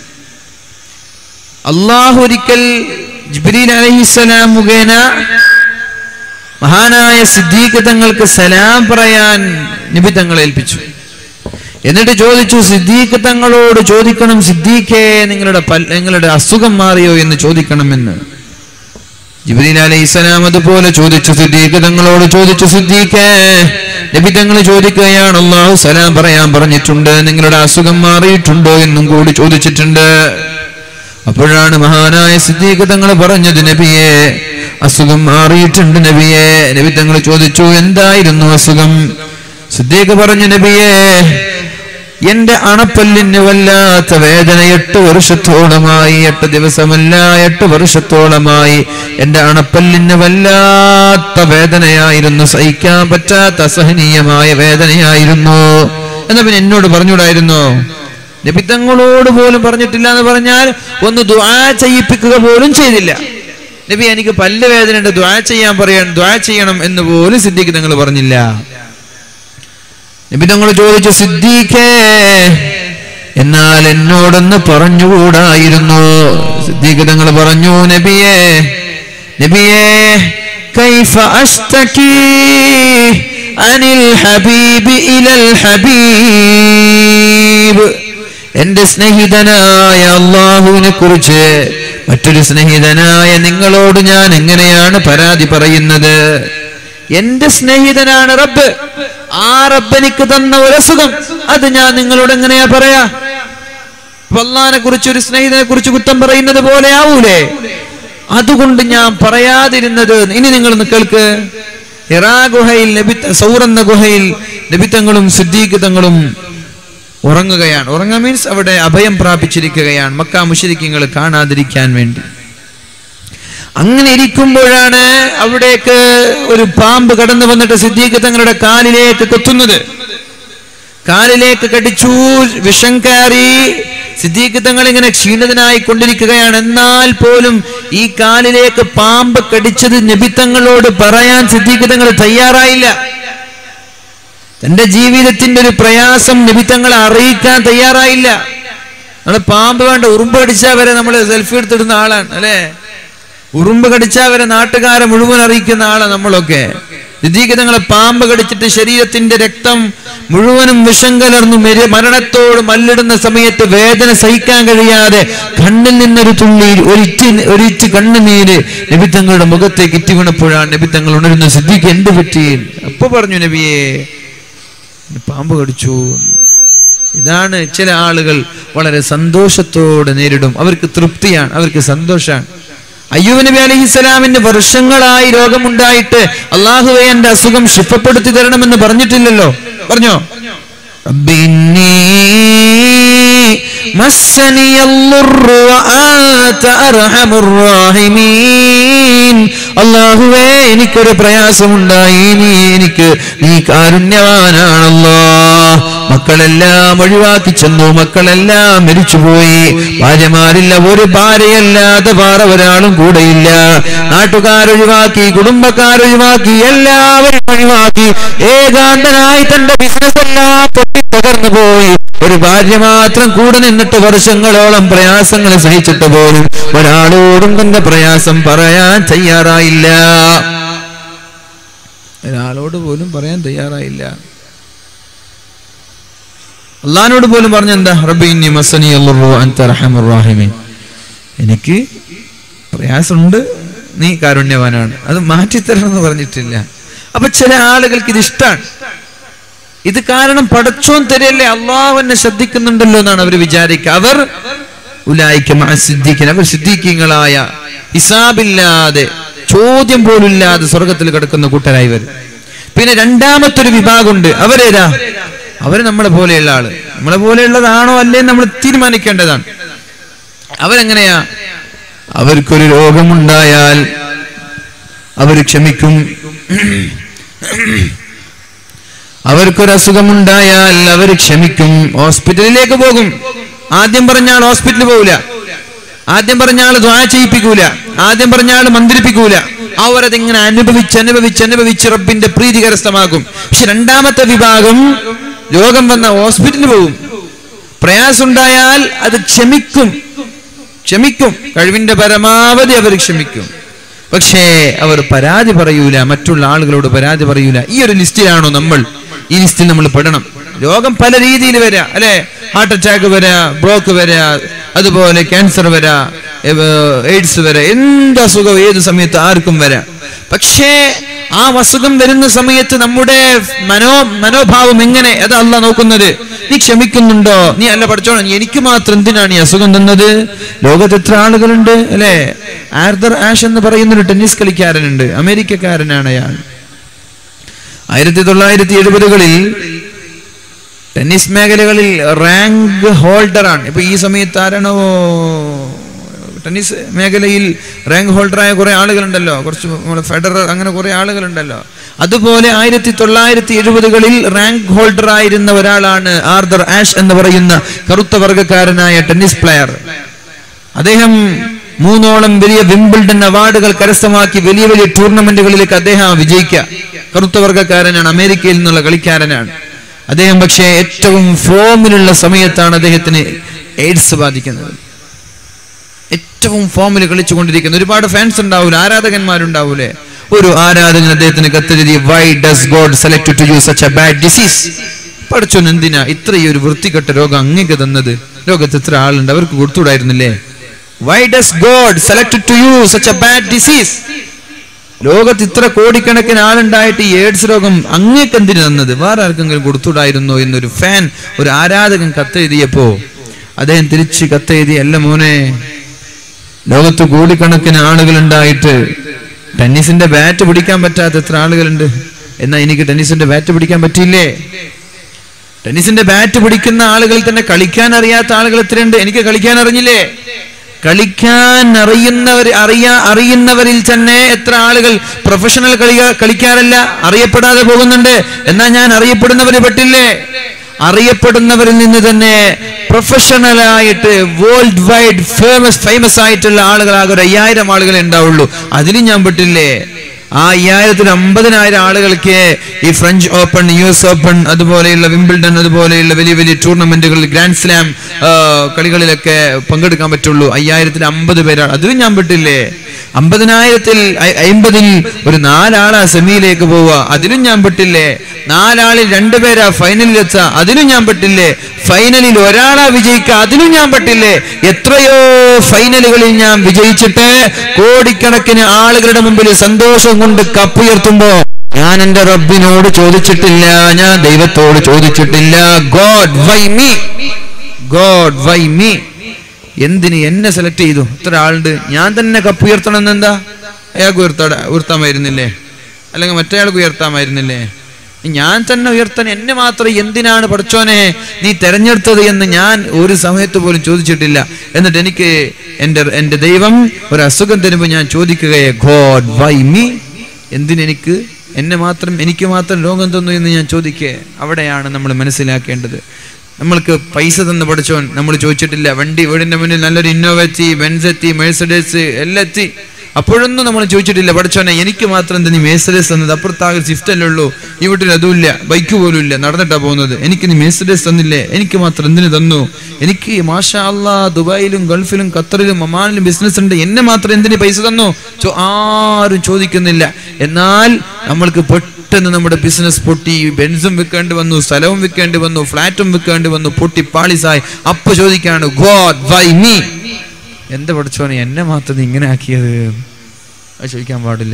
അള്ളാഹു ഒരിക്കൽ ജിബ്രീൽ അലഹിസ്സലാം മുഖേന മഹാനായ സിദ്ദീഖ് തങ്ങൾക്ക് സലാം പറയാൻ നബി തങ്ങളെ ഏൽപ്പിച്ചു എന്നിട്ട് ചോദിച്ചു സിദ്ദീഖ് തങ്ങളോട് ചോദിക്കണം സിദ്ദീഖേ നിങ്ങളുടെ പൽ നിങ്ങളുടെ അസുഖം മാറിയോ എന്ന് ചോദിക്കണമെന്ന് ജിബ്രീൽ അലൈഹി സ്വലാം അതുപോലെ ചോദിച്ചു സിദ്ദീഖ് തങ്ങളോട് ചോദിച്ചു സിദ്ദീഖേ നബി തങ്ങൾ ചോദിക്കുകയാണ് അള്ളാഹു സലാം പറയാൻ പറഞ്ഞിട്ടുണ്ട് നിങ്ങളുടെ അസുഖം മാറിയിട്ടുണ്ടോ എന്നും കൂടി ചോദിച്ചിട്ടുണ്ട് അപ്പോഴാണ് മഹാനായ സിദ്ദീഖ് തങ്ങൾ പറഞ്ഞത് നബിയെ അസുഖം മാറിയിട്ടുണ്ട് നബിയെ നബി തങ്ങൾ ചോദിച്ചു എന്തായിരുന്നു അസുഖം സിദ്ദീഖ് പറഞ്ഞു നബിയെ എന്റെ അണപ്പല്ലിന് വല്ലാത്ത വേദന എട്ട് വർഷത്തോളമായി എട്ട് ദിവസമല്ല എട്ട് വർഷത്തോളമായി എന്റെ അണപ്പല്ലിന് വല്ലാത്ത വേദനയായിരുന്നു സഹിക്കാൻ പറ്റാത്ത അസഹനീയമായ വേദനയായിരുന്നു എന്നാ പിന്നെ എന്നോട് പറഞ്ഞൂടായിരുന്നോ നബി തങ്ങളോട് പോലും പറഞ്ഞിട്ടില്ല എന്ന് പറഞ്ഞാൽ ഒന്ന് ദ്വാ ചെയ്യിപ്പിക്കുക പോലും ചെയ്തില്ല നബി എനിക്ക് പല്ല് വേദനയുണ്ട് ദ്വാ ചെയ്യാൻ പറയാൻ ദ്വാ ചെയ്യണം എന്ന് പോലും സിദ്ദീഖ് തങ്ങൾ പറഞ്ഞില്ല നബി തങ്ങൾ ചോദിച്ചു സിദ്ദീഖേ എന്നാൽ എന്നോടൊന്ന് പറഞ്ഞുകൂടായിരുന്നു സിദ്ദീഖ് തങ്ങൾ പറഞ്ഞു നബിയേ നബിയേ കൈഫ അഷ്തകി അനിൽ ഹബീബ് ഇലൽ ഹബീബ് എന്റെ സ്നേഹിതനായ അള്ളാഹുവിനെ കുറിച്ച് മറ്റൊരു സ്നേഹിതനായ നിങ്ങളോട് ഞാൻ എങ്ങനെയാണ് പരാതി പറയുന്നത് എന്റെ സ്നേഹിതനാണ് റബ്ബ് ആ റബ്ബ് എനിക്ക് തന്ന ഒരു അസുഖം അത് ഞാൻ നിങ്ങളോട് എങ്ങനെയാ പറയാ അള്ളാഹിനെ കുറിച്ച് ഒരു സ്നേഹിതനെ കുറിച്ച് കുറ്റം പറയുന്നത് പോലെ ആവൂലേ അതുകൊണ്ട് ഞാൻ പറയാതിരുന്നത് ഇനി നിങ്ങളൊന്ന് കേൾക്ക് ഹിറാ ഗുഹയിൽ നബി സൗർ എന്ന ഗുഹയിൽ നബിത്തങ്ങളും സിദ്ദീഖിതങ്ങളും ഉറങ്ങുകയാണ് ഉറങ്ങ മീൻസ് അവിടെ അഭയം പ്രാപിച്ചിരിക്കുകയാണ് മക്ക മുഷരിക്കങ്ങൾ കാണാതിരിക്കാൻ വേണ്ടി അങ്ങനെ ഇരിക്കുമ്പോഴാണ് അവിടേക്ക് ഒരു പാമ്പ് കടന്നു വന്നിട്ട് സിദ്ദീഖ് തങ്ങളുടെ കാലിലേക്ക് കൊത്തുന്നത് കാലിലേക്ക് കടിച്ചു വിഷം കയറി സിദ്ദീഖ് തങ്ങൾ ഇങ്ങനെ ക്ഷീണിതനായി കൊണ്ടിരിക്കുകയാണ് എന്നാൽ പോലും ഈ കാലിലേക്ക് പാമ്പ് കടിച്ചത് നബിത്തങ്ങളോട് പറയാൻ സിദ്ദീഖ് തങ്ങൾ തയ്യാറായില്ല തന്റെ ജീവിതത്തിന്റെ ഒരു പ്രയാസം നബിത്തങ്ങളെ അറിയിക്കാൻ തയ്യാറായില്ല നമ്മള് പാമ്പ് വേണ്ട ഉറുമ്പ് കടിച്ചാൽ വരെ നമ്മൾ സെൽഫി എടുത്തിടുന്ന ആളാണ് അല്ലേ ഉറുമ്പ് കടിച്ചാൽ വരെ നാട്ടുകാരെ മുഴുവൻ അറിയിക്കുന്ന ആളാണ് നമ്മളൊക്കെ നിതീകതങ്ങളെ പാമ്പ് കടിച്ചിട്ട് ശരീരത്തിന്റെ രക്തം മുഴുവനും വിഷം കലർന്നു മെരി- മരണത്തോട് മല്ലിടുന്ന സമയത്ത് വേദന സഹിക്കാൻ കഴിയാതെ കണ്ണിൽ നിന്നൊരു തുള്ളി ഒരിറ്റ് ഒരിറ്റ് കണ്ണുനീര് നബിത്തങ്ങളുടെ മുഖത്തേക്ക് ഇറ്റി വീണപ്പോഴാണ് നബിത്തങ്ങൾ ഉണരുന്ന സിദ്ദീഖ് എന്ത് പറ്റി അപ്പൊ പറഞ്ഞു നബിയെ പാമ്പ് കടിച്ചു ഇതാണ് ചില ആളുകൾ വളരെ സന്തോഷത്തോടെ നേരിടും അവർക്ക് തൃപ്തിയാണ് അവർക്ക് സന്തോഷമാണ് അയ്യൂബ് നബി അലഹിസ്സലാമിന് വർഷങ്ങളായി രോഗമുണ്ടായിട്ട് അള്ളാഹുവെ എന്റെ അസുഖം ശിഫപ്പെടുത്തി തരണമെന്ന് പറഞ്ഞിട്ടില്ലല്ലോ പറഞ്ഞോ റബ്ബി ഇന്നി മസ്സനി അല്ലുർറു വഅൻത അർഹമുർ റാഹിമീൻ അള്ളാഹുവേ എനിക്കൊരു പ്രയാസമുണ്ടായി നീ എനിക്ക് നീ കാരുണ്യവാനാണല്ലോ മക്കളെല്ലാം ഒഴിവാക്കി ചെന്നു മക്കളെല്ലാം മരിച്ചുപോയി ഭാര്യമാരില്ല ഒരു ഭാര്യയല്ലാതെ വേറെ ഒരാളും കൂടെയില്ല നാട്ടുകാരൊഴിവാക്കി കുടുംബക്കാരൊഴിവാക്കി എല്ലാവരും ഒഴിവാക്കി ഏകാന്തനായി തന്റെ ബിസിനസ് എല്ലാം പൊട്ടി തകർന്നു പോയി ഒരു ഭാര്യ മാത്രം കൂടെ നിന്നിട്ട് വർഷങ്ങളോളം പ്രയാസങ്ങൾ സഹിച്ചിട്ട് പോലും ഒരാളോടും തന്റെ പ്രയാസം പറയാൻ തയ്യാറായില്ല ഒരാളോട് പോലും പറയാൻ തയ്യാറായില്ല അള്ളഹാനോട് പോലും പറഞ്ഞ എന്താ റബ്ബി ഇന്നി മസനി അല്ലാഹു അൻത അർഹമുർ റഹീമീൻ എനിക്ക് പ്രയാസമുണ്ട് നീ കാരുണ്യവാനാണ് അത് മാറ്റിത്തരണം എന്ന് പറഞ്ഞിട്ടില്ല അപ്പൊ ചില ആളുകൾക്ക് ഇത് ഇഷ്ടമാണ് ഇത് കാരണം പടച്ചോൻ തരല്ലേ അള്ളാഹു എന്നെ ശ്രദ്ധിക്കുന്നുണ്ടല്ലോ എന്നാണ് അവർ വിചാരിക്കുക അവർ ഉലായിക്ക സിദ്ദീഖിൻ അവർ സിദ്ദീഖിങ്ങളായ ഹിസാബില്ലാതെ ചോദ്യം പോലും ഇല്ലാതെ സ്വർഗത്തിൽ കിടക്കുന്ന കൂട്ടരായി വരും പിന്നെ രണ്ടാമത്തെ ഒരു വിഭാഗമുണ്ട് അവരേതാ അവര് നമ്മളെ പോലെയുള്ള ആള് നമ്മളെ പോലെയുള്ളതാണോ അല്ലേ നമ്മൾ തീരുമാനിക്കേണ്ടതാണ് അവരെങ്ങനെയാ അവർക്കൊരു രോഗമുണ്ടായാൽ അവർ ക്ഷമിക്കും അവർക്കൊരു അസുഖമുണ്ടായാൽ അവർ ക്ഷമിക്കും ഹോസ്പിറ്റലിലേക്ക് പോകും ആദ്യം പറഞ്ഞ ആൾ ഹോസ്പിറ്റലിൽ പോകില്ല ആദ്യം പറഞ്ഞ ആൾ ദ്വാ ചെയ്യിപ്പിക്കൂല ആദ്യം പറഞ്ഞ ആൾ മന്ത്രിപ്പിക്കൂല അവരതിങ്ങനെ അനുഭവിച്ച് അനുഭവിച്ച് അനുഭവിച്ച് റബ്ബിന്റെ പ്രീതി കരസ്ഥമാകും പക്ഷെ രണ്ടാമത്തെ വിഭാഗം രോഗം വന്ന ഹോസ്പിറ്റലിൽ പോകും പ്രയാസമുണ്ടായാൽ അത് ക്ഷമിക്കും ക്ഷമിക്കും കഴിവിന്റെ പരമാവധി അവർ ക്ഷമിക്കും പക്ഷേ അവർ പരാതി പറയൂല മറ്റുള്ള ആളുകളോട് പരാതി പറയൂല ഈ ഒരു ലിസ്റ്റിലാണോ നമ്മൾ ഈ ലിസ്റ്റിൽ നമ്മൾ പെടണം രോഗം പല രീതിയിൽ വരാ അല്ലെ ഹാർട്ട് അറ്റാക്ക് വരാ ബ്ലോക്ക് വരാ അതുപോലെ ക്യാൻസർ വരാ ഏർ, എയ്ഡ്സ് വരാ എന്ത് അസുഖം ഏത് സമയത്ത് ആർക്കും വരാം പക്ഷേ ആ അസുഖം വരുന്ന സമയത്ത് നമ്മുടെ മനോ മനോഭാവം എങ്ങനെ അത് അല്ല നോക്കുന്നത് നീ ക്ഷമിക്കുന്നുണ്ടോ നീ അല്ല പഠിച്ചോണം എനിക്ക് മാത്രം എന്തിനാണ് ഈ അസുഖം തന്നത് ലോകത്ത് എത്ര ആളുകളുണ്ട് അല്ലെ ആർദർ ആഷ് എന്ന് പറയുന്ന ഒരു ടെന്നീസ് കളിക്കാരനുണ്ട് അമേരിക്കക്കാരനാണ് അയാൾ ആയിരത്തി തൊള്ളായിരത്തി എഴുപതുകളിൽ ടെന്നീസ് മേഖലകളിൽ റാങ്ക് ഹോൾഡറാണ് ഇപ്പൊ ഈ സമയത്ത് ആരാണോ ടെന്നീസ് മേഖലയിൽ റാങ്ക് ഹോൾഡറായ കുറെ ആളുകളുണ്ടല്ലോ കുറച്ച് നമ്മളെ ഫെഡറർ അങ്ങനെ കുറെ ആളുകളുണ്ടല്ലോ അതുപോലെ ആയിരത്തി തൊള്ളായിരത്തി എഴുപതുകളിൽ റാങ്ക് ഹോൾഡർ ആയിരുന്ന ഒരാളാണ് ആർദർ ആഷ് എന്ന് പറയുന്ന കറുത്ത വർഗക്കാരനായ ടെന്നീസ് പ്ലെയർ അദ്ദേഹം മൂന്നോളം വലിയ വിംബിൾഡൺ അവാർഡുകൾ കരസ്ഥമാക്കി വലിയ വലിയ ടൂർണമെന്റുകളിലേക്ക് അദ്ദേഹം വിജയിക്കുക കറുത്ത വർഗക്കാരനാണ് അമേരിക്കയിൽ നിന്നുള്ള കളിക്കാരനാണ് അദ്ദേഹം പക്ഷേ ഏറ്റവും ഫോമിലുള്ള സമയത്താണ് അദ്ദേഹത്തിന് എയ്ഡ്സ് ബാധിക്കുന്നത് ഏറ്റവും ഫോമിൽ കളിച്ചുകൊണ്ടിരിക്കുന്ന ഒരുപാട് ഫാൻസ് ഉണ്ടാവൂല ആരാധകന്മാരുണ്ടാവൂലേ ഒരു ആരാധകൻ അദ്ദേഹത്തിന് കത്തെഴുതി why does God select to you such a bad disease പഠിച്ചോൻ എന്തിനാ ഇത്രയും ഒരു വൃത്തികെട്ട രോഗം അങ്ങേക്ക് തന്നത് ലോകത്ത് ഇത്ര ആളുണ്ട് അവർക്ക് കൊടുത്തുകൂടായിരുന്നില്ലേ why does God select to you such a bad disease ലോകത്ത് ഇത്ര കോടിക്കണക്കിന് ആളുണ്ടായിട്ട് ഈ എയ്ഡ്സ് രോഗം അങ്ങേക്ക് എന്തിനു തന്നത് വേറെ ആർക്കെങ്കിലും കൊടുത്തുകൂടായിരുന്നോ എന്നൊരു ഫാൻ ഒരു ആരാധകൻ കത്തെഴുതിയപ്പോ അദ്ദേഹം തിരിച്ച് കത്തെഴുതി അല്ല മോനെ ലോകത്ത് കോടിക്കണക്കിന് ആളുകൾ ഉണ്ടായിട്ട് ടെന്നീസിന്റെ ബാറ്റ് പിടിക്കാൻ പറ്റാത്ത എത്ര ആളുകളുണ്ട് എന്നാ എനിക്ക് ടെന്നീസിന്റെ ബാറ്റ് പിടിക്കാൻ പറ്റിയില്ലേ ടെന്നീസിന്റെ ബാറ്റ് പിടിക്കുന്ന ആളുകൾ തന്നെ കളിക്കാൻ അറിയാത്ത ആളുകൾ എത്രയുണ്ട് എനിക്ക് കളിക്കാൻ അറിഞ്ഞില്ലേ കളിക്കാൻ അറിയുന്നവർ അറിയാ അറിയുന്നവരിൽ തന്നെ എത്ര ആളുകൾ പ്രൊഫഷണൽ കളിക കളിക്കാറല്ല അറിയപ്പെടാതെ പോകുന്നുണ്ട് എന്നാ ഞാൻ അറിയപ്പെടുന്നവര് പെട്ടില്ലേ അറിയപ്പെടുന്നവരിൽ നിന്ന് തന്നെ പ്രൊഫഷണൽ ആയിട്ട് വേൾഡ് വൈഡ് ഫേമസ് ഫേമസ് ആയിട്ടുള്ള ആളുകളാകെ ഒരു അയ്യായിരം ആളുകളെ ഉണ്ടാവുള്ളൂ അതിലും ഞാൻ പെട്ടില്ലേ ആ അയ്യായിരത്തിന് അമ്പതിനായിരം ആളുകൾക്ക് ഈ French Open U S Open അതുപോലെയുള്ള വിംബിൾഡൺ അതുപോലെയുള്ള വലിയ വലിയ ടൂർണമെന്റുകളിൽ ഗ്രാൻഡ് സ്ലാം ആ, കളികളിലൊക്കെ പങ്കെടുക്കാൻ പറ്റുള്ളൂ അയ്യായിരത്തിൽ അമ്പത് പേരാണ് അതിലും ഞാൻ പെട്ടില്ലേ അമ്പതിനായിരത്തിൽ അ- അയ്മ്പതിൽ ഒരു നാലാളാ സെമിയിലേക്ക് പോവുക അതിലും ഞാൻ പെട്ടില്ലേ നാലാളിൽ രണ്ടുപേരാ ഫൈനലിൽ എത്തുക അതിലും ഞാൻ പെട്ടില്ലേ ഫൈനലിൽ ഒരാളാ വിജയിക്കുക അതിലും ഞാൻ പെട്ടില്ലേ എത്രയോ ഫൈനലുകളിൽ ഞാൻ വിജയിച്ചിട്ട് കോടിക്കണക്കിന് ആളുകളുടെ മുമ്പിൽ സന്തോഷം കൊണ്ട് കപ്പുയർത്തുമ്പോ ഞാൻ എന്റെ റബ്ബിനോട് ചോദിച്ചിട്ടില്ല ഞാൻ ദൈവത്തോട് ചോദിച്ചിട്ടില്ല God why me God why me എന്തിന് എന്നെ സെലക്ട് ചെയ്തു ഇത്ര ആളുണ്ട് ഞാൻ തന്നെ കപ്പ് ഉയർത്തണം എന്നെന്താ അയാൾക്ക് ഉയർത്താ ഉയർത്താമായിരുന്നില്ലേ അല്ലെങ്കിൽ മറ്റേയാൾക്ക് ഉയർത്താമായിരുന്നില്ലേ ഞാൻ തന്നെ ഉയർത്താൻ എന്നെ മാത്രം എന്തിനാണ് പഠിച്ചോനെ നീ തെരഞ്ഞെടുത്തത് എന്ന് ഞാൻ ഒരു സമയത്ത് പോലും ചോദിച്ചിട്ടില്ല എന്നിട്ട് എനിക്ക് എൻ്റെ എൻ്റെ ദൈവം ഒരു അസുഖം തരുമ്പോൾ ഞാൻ ചോദിക്കുകയെ ഗോഡ് വൈ മീ എന്തിനെനിക്ക് എന്നെ മാത്രം എനിക്ക് മാത്രം രോഗം തന്നു എന്ന് ഞാൻ ചോദിക്കേ അവിടെയാണ് നമ്മൾ മനസ്സിലാക്കേണ്ടത് നമ്മൾക്ക് പൈസ തന്ന് പഠിച്ചോൻ നമ്മൾ ചോദിച്ചിട്ടില്ല വണ്ടി വീടിന്റെ മുന്നിൽ നല്ലൊരു ഇന്നോവ എത്തി ബെൻസ് എത്തി മേഴ്സഡേസ് എല്ലാം എത്തി അപ്പോഴൊന്നും നമ്മൾ ചോദിച്ചിട്ടില്ല പഠിച്ചോനെ എനിക്ക് മാത്രം എന്താ നീ മേഴ്സഡേസ് തന്നത് അപ്പുറത്താകെ സ്വിഫ്റ്റ് അല്ലേ ഉള്ളൂ ഈ വീട്ടിൽ അതുമില്ല ബൈക്ക് പോലും ഇല്ല നടന്നിട്ടാ പോകുന്നത് എനിക്ക് നീ മേഴ്സഡേസ് തന്നില്ലേ എനിക്ക് മാത്രം എന്തിനു തന്നു എനിക്ക് മാഷാ അല്ലാ ദുബായിലും ഗൾഫിലും ഖത്തറിലും ഒമാനിലും ബിസിനസ് ഉണ്ട് എന്നെ മാത്രം എന്തിന് പൈസ തന്നു ചോ- ആരും ചോദിക്കുന്നില്ല എന്നാൽ നമ്മൾക്ക് പെട്ടെന്ന് നമ്മുടെ ബിസിനസ് പൊട്ടി ബെൻസും വിൽക്കേണ്ടി വന്നു സ്ഥലവും വിൽക്കേണ്ടി വന്നു ഫ്ലാറ്റും വിൽക്കേണ്ടി വന്നു പൊട്ടി പാളിസായി അപ്പൊ ചോദിക്കാണ് ഗോഡ് വൈ മീ എന്താ പഠിച്ചോനെ എന്നെ മാത്രം നീ ഇങ്ങനെ ആക്കിയത് അത് ചോദിക്കാൻ പാടില്ല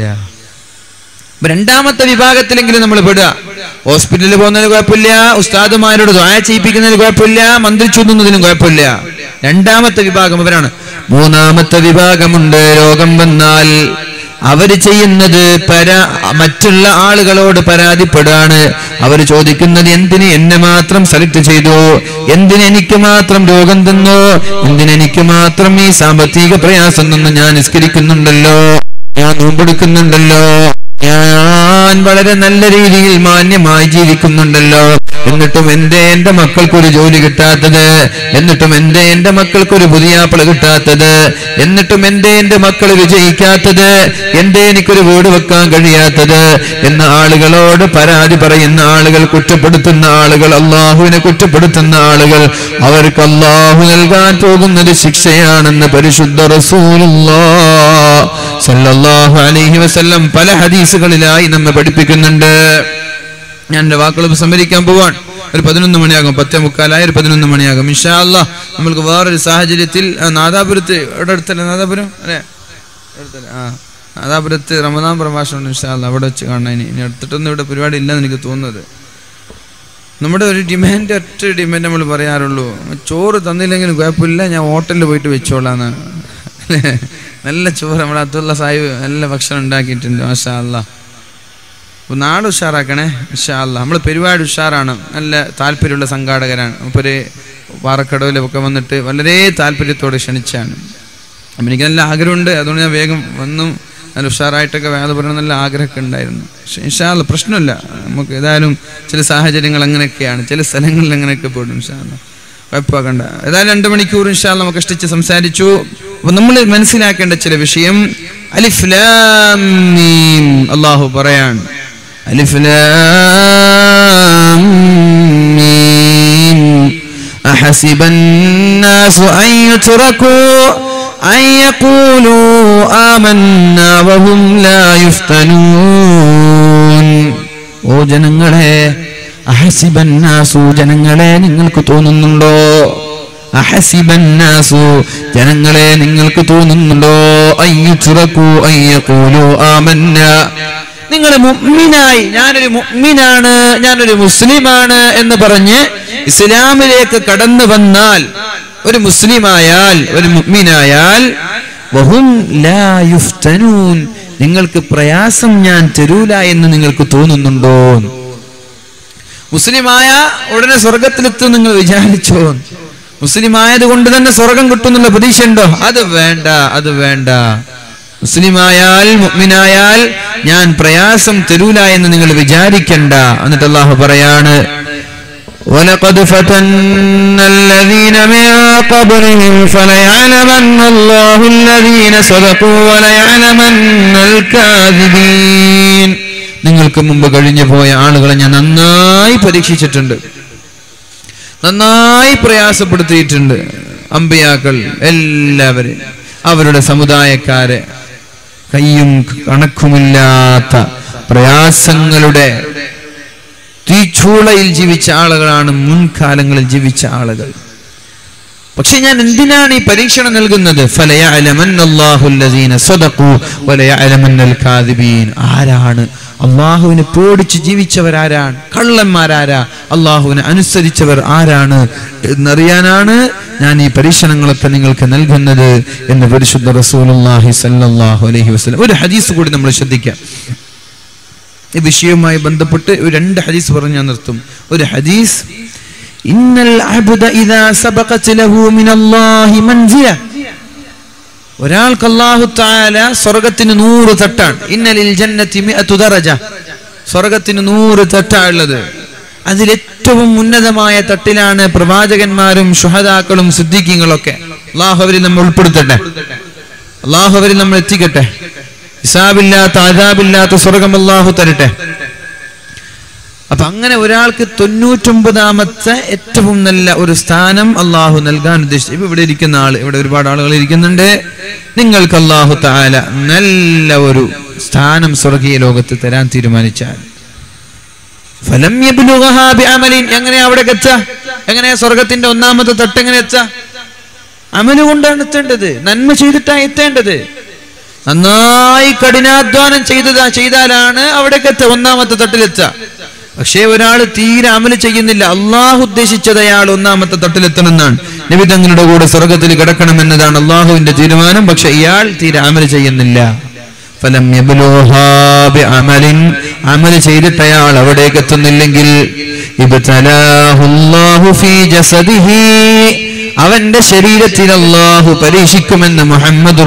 അപ്പൊ രണ്ടാമത്തെ വിഭാഗത്തിലെങ്കിലും നമ്മൾ പെടുക ഹോസ്പിറ്റലിൽ പോകുന്നതിന് കുഴപ്പമില്ല ഉസ്താദുമാരോട് ദ്വായ ചെയ്യിപ്പിക്കുന്നതിന് കുഴപ്പമില്ല മന്ത്രി ചൂന്നുന്നതിനും കുഴപ്പമില്ല രണ്ടാമത്തെ വിഭാഗം ഇവരാണ് മൂന്നാമത്തെ വിഭാഗമുണ്ട് രോഗം വന്നാൽ അവര് ചെയ്യുന്നത് പരാ മറ്റുള്ള ആളുകളോട് പരാതിപ്പെടാണ് അവർ ചോദിക്കുന്നത് എന്തിന് എന്നെ മാത്രം സെലക്ട് ചെയ്തു എന്തിന് എനിക്ക് മാത്രം രോഗം തന്നു എന്തിന് എനിക്ക് മാത്രം ഈ സാമ്പത്തിക പ്രയാസം തന്നു ഞാൻ നിസ്കരിക്കുന്നുണ്ടല്ലോ ഞാൻ നോമ്പെടുക്കുന്നുണ്ടല്ലോ ഞാൻ വളരെ നല്ല രീതിയിൽ മാന്യമായി ജീവിക്കുന്നുണ്ടല്ലോ എന്നിട്ടും എന്റെ എന്റെ മക്കൾക്കൊരു ജോലി കിട്ടാത്തത് എന്നിട്ടും എന്റെ എന്റെ മക്കൾക്കൊരു പുതിയാപ്പിള കിട്ടാത്തത് എന്നിട്ടും എന്റെ എന്റെ മക്കൾ വിജയിക്കാത്തത് എന്റെ എനിക്കൊരു വീട് വെക്കാൻ കഴിയാത്തത് എന്ന ആളുകളോട് പരാതി പറയുന്ന ആളുകൾ കുറ്റപ്പെടുത്തുന്ന ആളുകൾ അള്ളാഹുവിനെ കുറ്റപ്പെടുത്തുന്ന ആളുകൾ അവർക്ക് അള്ളാഹു നൽകാൻ പോകുന്നത് ശിക്ഷയാണെന്ന് പരിശുദ്ധ റസൂലുള്ളാ സല്ലല്ലാഹു അലൈഹി വസല്ലം പല ഹദീസുകളിലായി നമ്മെ പഠിപ്പിക്കുന്നുണ്ട് ഞാൻ എൻ്റെ വാക്കുകൾ സംഭരിക്കാൻ പോവാൻ ഒരു പതിനൊന്ന് മണിയാകും പത്തേ മുക്കാലായി ഒരു പതിനൊന്ന് മണിയാകും ഇൻഷാ അല്ലാ നമ്മൾക്ക് വേറൊരു സാഹചര്യത്തിൽ ആ, നാദാപുരത്ത് എവിടെ അടുത്തല്ലേ നാദാപുരം അല്ലേ അടുത്തല്ലേ ആ നാദാപുരത്ത് റമദാൻ പ്രഭാഷണം ഇൻഷാ അല്ലാ അവിടെ വെച്ച് കാണാൻ ഇനി ഇനി അടുത്തിട്ടൊന്നും ഇവിടെ പരിപാടി ഇല്ലെന്ന് എനിക്ക് തോന്നുന്നത് നമ്മുടെ ഒരു ഡിമാൻഡ് ഒറ്റ ഡിമാൻഡ് നമ്മൾ പറയാറുള്ളൂ ചോറ് തന്നില്ലെങ്കിലും കുഴപ്പമില്ല ഞാൻ ഹോട്ടലിൽ പോയിട്ട് വെച്ചോളാന്ന് അല്ലേ? നല്ല ചോറ് നമ്മുടെ അബ്ദുള്ള സാഹിബ് നല്ല ഭക്ഷണം ഉണ്ടാക്കിയിട്ടുണ്ട് മാഷാ അല്ലാ അപ്പോൾ നാട് ഉഷാറാക്കണേ ഇൻഷാ അല്ലാ നമ്മൾ പരിപാടി ഉഷാറാണ് നല്ല താല്പര്യമുള്ള സംഘാടകരാണ് അപ്പോൾ ഒരു പാറക്കടവിലൊക്കെ വന്നിട്ട് വളരെ താല്പര്യത്തോടെ ക്ഷണിച്ചാണ് അപ്പം എനിക്ക് നല്ല ആഗ്രഹമുണ്ട് അതുകൊണ്ട് ഞാൻ വേഗം വന്നു നല്ല ഉഷാറായിട്ടൊക്കെ വേദ പറയണം നല്ല ആഗ്രഹമൊക്കെ ഉണ്ടായിരുന്നു പക്ഷേ ഇൻഷാല്ല പ്രശ്നമില്ല നമുക്ക് ഏതായാലും ചില സാഹചര്യങ്ങൾ അങ്ങനെയൊക്കെയാണ് ചില സ്ഥലങ്ങളിൽ അങ്ങനെയൊക്കെ പോയിട്ടും ഇൻഷാല്ല കുഴപ്പമാക്കണ്ട ഏതായാലും രണ്ട് മണിക്കൂർ ഇൻഷാല്ല നമുക്ക് ഇഷ്ടിച്ച് സംസാരിച്ചു അപ്പോൾ നമ്മൾ മനസ്സിലാക്കേണ്ട ചില വിഷയം അലിഫ് ലാം മീം അള്ളാഹു പറയാണ് അലിഫ് ലാം മീം أحسب الناس أن يتركوا أن يقولوا آمنا وهم لا يفتنون ഓ ജനങ്ങളെ അഹസിബന്നാസു ജനങ്ങളെ നിങ്ങൾക്ക് തോന്നുന്നുണ്ടോ അഹസിബന്നാസു ജനങ്ങളെ നിങ്ങൾക്ക് തോന്നുന്നുണ്ടോ അയ്യുറക്കൂ അയ്യക്കൂലു ആമന്ന നിങ്ങൾ മുഅ്മിനായി ഞാനൊരു മുഅ്മിനാണ് ഞാനൊരു മുസ്ലിമാണ് എന്ന് പറഞ്ഞ് ഇസ്ലാമിലേക്ക് കടന്നു വന്നാൽ ഒരു മുസ്ലിമായാൽ ഒരു മുഅ്മിനായാൽ വഹും ലാ യുഫ്തനൂൻ നിങ്ങൾക്ക് പ്രയാസം ഞാൻ തരൂല എന്ന് നിങ്ങൾക്ക് തോന്നുന്നുണ്ടോ മുസ്ലിമായ ഉടനെ സ്വർഗത്തിലെത്തും നിങ്ങൾ വിചാരിച്ചോ മുസ്ലിം ആയതുകൊണ്ട് തന്നെ സ്വർഗം കിട്ടുന്നുള്ള പ്രതീക്ഷ ഉണ്ടോ അത് വേണ്ട അത് വേണ്ട മുസ്ലിമായാൽ മുഅ്മിനായാൽ ഞാൻ പ്രയാസം തരൂല എന്ന് നിങ്ങൾ വിചാരിക്കണ്ട എന്നിട്ട് അള്ളാഹു പറയാണ് ولقد فتنا الذين من قبلهم فليعلمن الله الذين صدقوا وليعلمن الكاذبين നിങ്ങൾക്ക് മുമ്പ് കഴിഞ്ഞു പോയ ആളുകളെ ഞാൻ നന്നായി പരീക്ഷിച്ചിട്ടുണ്ട് നന്നായി പ്രയാസപ്പെടുത്തിയിട്ടുണ്ട് അമ്പിയാക്കൾ എല്ലാവരും അവരുടെ സമുദായക്കാരെ കയ്യും കണക്കുമില്ലാത്ത പ്രയാസങ്ങളുടെ തീച്ചൂളയിൽ ജീവിച്ച ആളുകളാണ് മുൻകാലങ്ങളിൽ ജീവിച്ച ആളുകൾ പക്ഷെ ഞാൻ എന്തിനാണ് ഈ പരീക്ഷണം നൽകുന്നത് ഫലയഅലമന്നല്ലാഹുല്ലദീന സദഖു വലയഅലമന്നൽ കാദിബീൻ ആരാണ് അള്ളാഹുവിനെ പേടിച്ച് ജീവിച്ചവരാരാണ് കള്ളന്മാരാരാ അള്ളാഹുവിനെ അനുസരിച്ചവർ ആരാണ് എന്നറിയാനാണ് ഞാൻ ഈ പരീക്ഷണങ്ങളൊക്കെ നിങ്ങൾക്ക് നൽകുന്നത് എന്ന് പരിശുദ്ധ റസൂലുള്ളാഹി സല്ലല്ലാഹു അലൈഹി വസല്ലം ഒരു ഹദീസ് കൂടി നമ്മൾ ശ്രദ്ധിക്കാം ഈ വിഷയവുമായി ബന്ധപ്പെട്ട് ഒരു രണ്ട് ഹദീസ് പറഞ്ഞ് ഞാൻ നിർത്തും ഒരു ഹദീസ് ഇന്നൽ അബ്ദ ഇദാ സബഖത് ലഹു മിനല്ലാഹി മൻസില ഒരാൾക്ക് അല്ലാഹു തആല സ്വർഗ്ഗത്തിന് നൂറ് തട്ടാണ് ഇന്നലിൽ ജന്നത്തി മിഅതു ദറജ സ്വർഗ്ഗത്തിന് നൂറ് തട്ടാണുള്ളത് അതിലേറ്റവും ഉന്നതമായ തട്ടിലാണ് പ്രവാചകന്മാരും ശുഹദാക്കളും സിദ്ദീഖീങ്ങളൊക്കെ അള്ളാഹു അവരിൽ നമ്മൾ ഉൾപ്പെടുത്തട്ടെ അള്ളാഹു അവരിൽ നമ്മൾ എത്തിക്കട്ടെ ഹിസാബില്ലാത്ത ആദാബില്ലാത്ത സ്വർഗം അള്ളാഹു തരട്ടെ അപ്പൊ അങ്ങനെ ഒരാൾക്ക് തൊണ്ണൂറ്റൊമ്പതാമത്തെ ഏറ്റവും നല്ല ഒരു സ്ഥാനം അള്ളാഹു നൽകാൻ ഉദ്ദേശിച്ചു ഇപ്പൊ ഇവിടെ ഇരിക്കുന്ന ആള് ഇവിടെ ഒരുപാട് ആളുകൾ ഇരിക്കുന്നുണ്ട് നിങ്ങൾക്ക് അള്ളാഹു താല നല്ല ഒരു സ്ഥാനം സ്വർഗീയ ലോകത്ത് തരാൻ തീരുമാനിച്ചാൽ ഫലം യബ്ലുഗഹാ ബിഅമലിൻ എങ്ങനെ അവിടെ എത്ത എങ്ങനെ സ്വർഗത്തിന്റെ ഒന്നാമത്തെ തട്ട് എങ്ങനെ എത്ത അമല് കൊണ്ടാണ് എത്തേണ്ടത് നന്മ ചെയ്തിട്ടാണ് എത്തേണ്ടത് നന്നായി കഠിനാധ്വാനം ചെയ്തതാ ചെയ്താലാണ് അവിടേക്ക് എത്തുക ഒന്നാമത്തെ തട്ടിലെത്തുക പക്ഷേ ഒരാൾ തീരെ അമല് ചെയ്യുന്നില്ല അള്ളാഹു ഉദ്ദേശിച്ചത് അയാൾ ഒന്നാമത്തെ തട്ടിലെത്തണമെന്നാണ് നബി തങ്ങളുടെ കൂടെ സ്വർഗത്തിൽ കിടക്കണമെന്നതാണ് അള്ളാഹുവിന്റെ തീരുമാനം പക്ഷെ ഇയാൾ തീരെ അമല് ചെയ്യുന്നില്ല ഫലം യബ്ലുഹാ ബിഅമലിൻ അമല് ചെയ്തിട്ട് അയാൾ അവിടേക്ക് എത്തുന്നില്ലെങ്കിൽ ഇബ്തലാഹുല്ലാഹു ഫീ ജസദിഹി അവന്റെ ശരീരത്തിൽ അള്ളാഹു പരീക്ഷിക്കുമെന്ന് മുഹമ്മദ്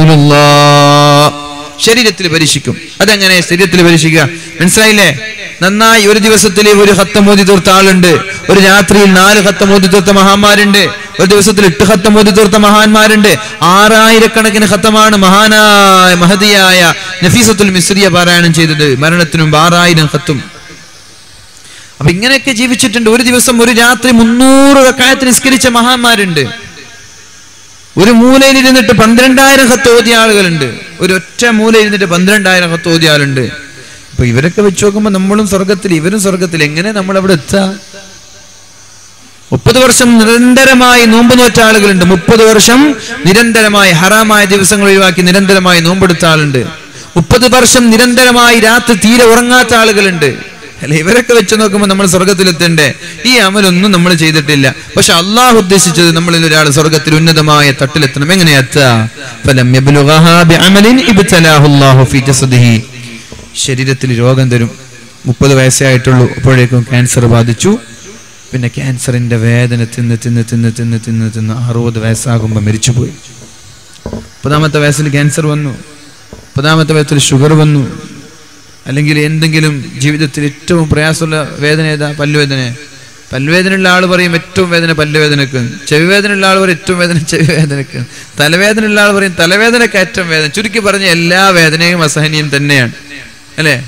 ശരീരത്തിൽ പരീക്ഷിക്കും അതെങ്ങനെ ശരീരത്തിൽ പരീക്ഷിക്കുക മനസ്സിലായില്ലേ നന്നായി ഒരു ദിവസത്തിൽ ഒരു ഹത്തമോദി തീർത്ത ആളുണ്ട് ഒരു രാത്രിയിൽ നാല് ഹത്തമോദി തീർത്ത മഹാന്മാരുണ്ട് ഒരു ദിവസത്തിൽ എട്ട് ഹത്തമോദി തീർത്ത മഹാന്മാരുണ്ട് ആറായിരക്കണക്കിന് ഹത്തമാണ് മഹാനായ മഹതിയായ നഫീസത്തുൽ മിസ്രിയ പാരായണം ചെയ്തത് മരണത്തിനു മുമ്പ് ആറായിരം ഹത്തും അപ്പൊ ഇങ്ങനെയൊക്കെ ജീവിച്ചിട്ടുണ്ട് ഒരു ദിവസം ഒരു രാത്രി മുന്നൂറ് റക്കായത്ത് നിസ്കരിച്ച മഹാന്മാരുണ്ട് ഒരു മൂലയിൽ ഇരുന്നിട്ട് പന്ത്രണ്ടായിരം ഹത്ത് ഓതിയ ആളുകളുണ്ട് ഒരു ഒറ്റ മൂലയിൽ ഇരുന്നിട്ട് പന്ത്രണ്ടായിരം ഹത്ത് ഓതിയ ആളുണ്ട് അപ്പൊ ഇവരൊക്കെ വെച്ച് നോക്കുമ്പോ നമ്മളും സ്വർഗത്തിൽ ഇവരും സ്വർഗത്തിൽ എങ്ങനെ നമ്മൾ അവിടെ എത്താ മുപ്പത് വർഷം നിരന്തരമായി നോമ്പ് നോറ്റ ആളുകളുണ്ട് മുപ്പത് വർഷം നിരന്തരമായി ഹറാമായ ദിവസങ്ങൾ ഒഴിവാക്കി നിരന്തരമായി നോമ്പെടുത്ത ആളുണ്ട് മുപ്പത് വർഷം നിരന്തരമായി രാത്രി തീരെ ഉറങ്ങാത്ത ആളുകളുണ്ട് അല്ലെ ഇവരൊക്കെ വെച്ച് നോക്കുമ്പോൾ നമ്മൾ സ്വർഗത്തിലെത്തണ്ടേ ഈ അമലൊന്നും നമ്മൾ ചെയ്തിട്ടില്ല പക്ഷെ അള്ളാഹു ഉദ്ദേശിച്ചത് നമ്മളിൽ ഒരാൾ സ്വർഗത്തിൽ ഉന്നതമായ തട്ടിലെത്തണം എങ്ങനെ എത്താ ഫലം യബ്ലുഗഹാ ബിഅമലിൻ ഇബ്തലാഹു അല്ലാഹു ഫീ ജസദിഹി ശരീരത്തിൽ രോഗം തരും മുപ്പത് വയസ്സേ ആയിട്ടുള്ളൂ അപ്പോഴേക്കും ക്യാൻസർ ബാധിച്ചു പിന്നെ ക്യാൻസറിന്റെ വേദന തിന്ന് തിന്ന് തിന്ന് തിന്ന് തിന്ന് തിന്ന് അറുപത് വയസ്സാകുമ്പോൾ മരിച്ചുപോയി മുപ്പതാമത്തെ വയസ്സിൽ ക്യാൻസർ വന്നു മുപ്പതാമത്തെ വയസ്സിൽ ഷുഗർ വന്നു അല്ലെങ്കിൽ എന്തെങ്കിലും ജീവിതത്തിൽ ഏറ്റവും പ്രയാസമുള്ള വേദന ഏതാ പല്ലുവേദന പല്ലുവേദനയുള്ള ആൾ പറയും ഏറ്റവും വേദന പല്ലുവേദനക്ക് ചെവി വേദനയുള്ള ആൾ പറയും ഏറ്റവും വേദന ചെവി വേദനക്ക് തലവേദനയുള്ള ആൾ പറയും തലവേദനക്ക് ഏറ്റവും വേദന ചുരുക്കി പറഞ്ഞ എല്ലാ വേദനയും അസഹനീയം തന്നെയാണ് അല്ലേ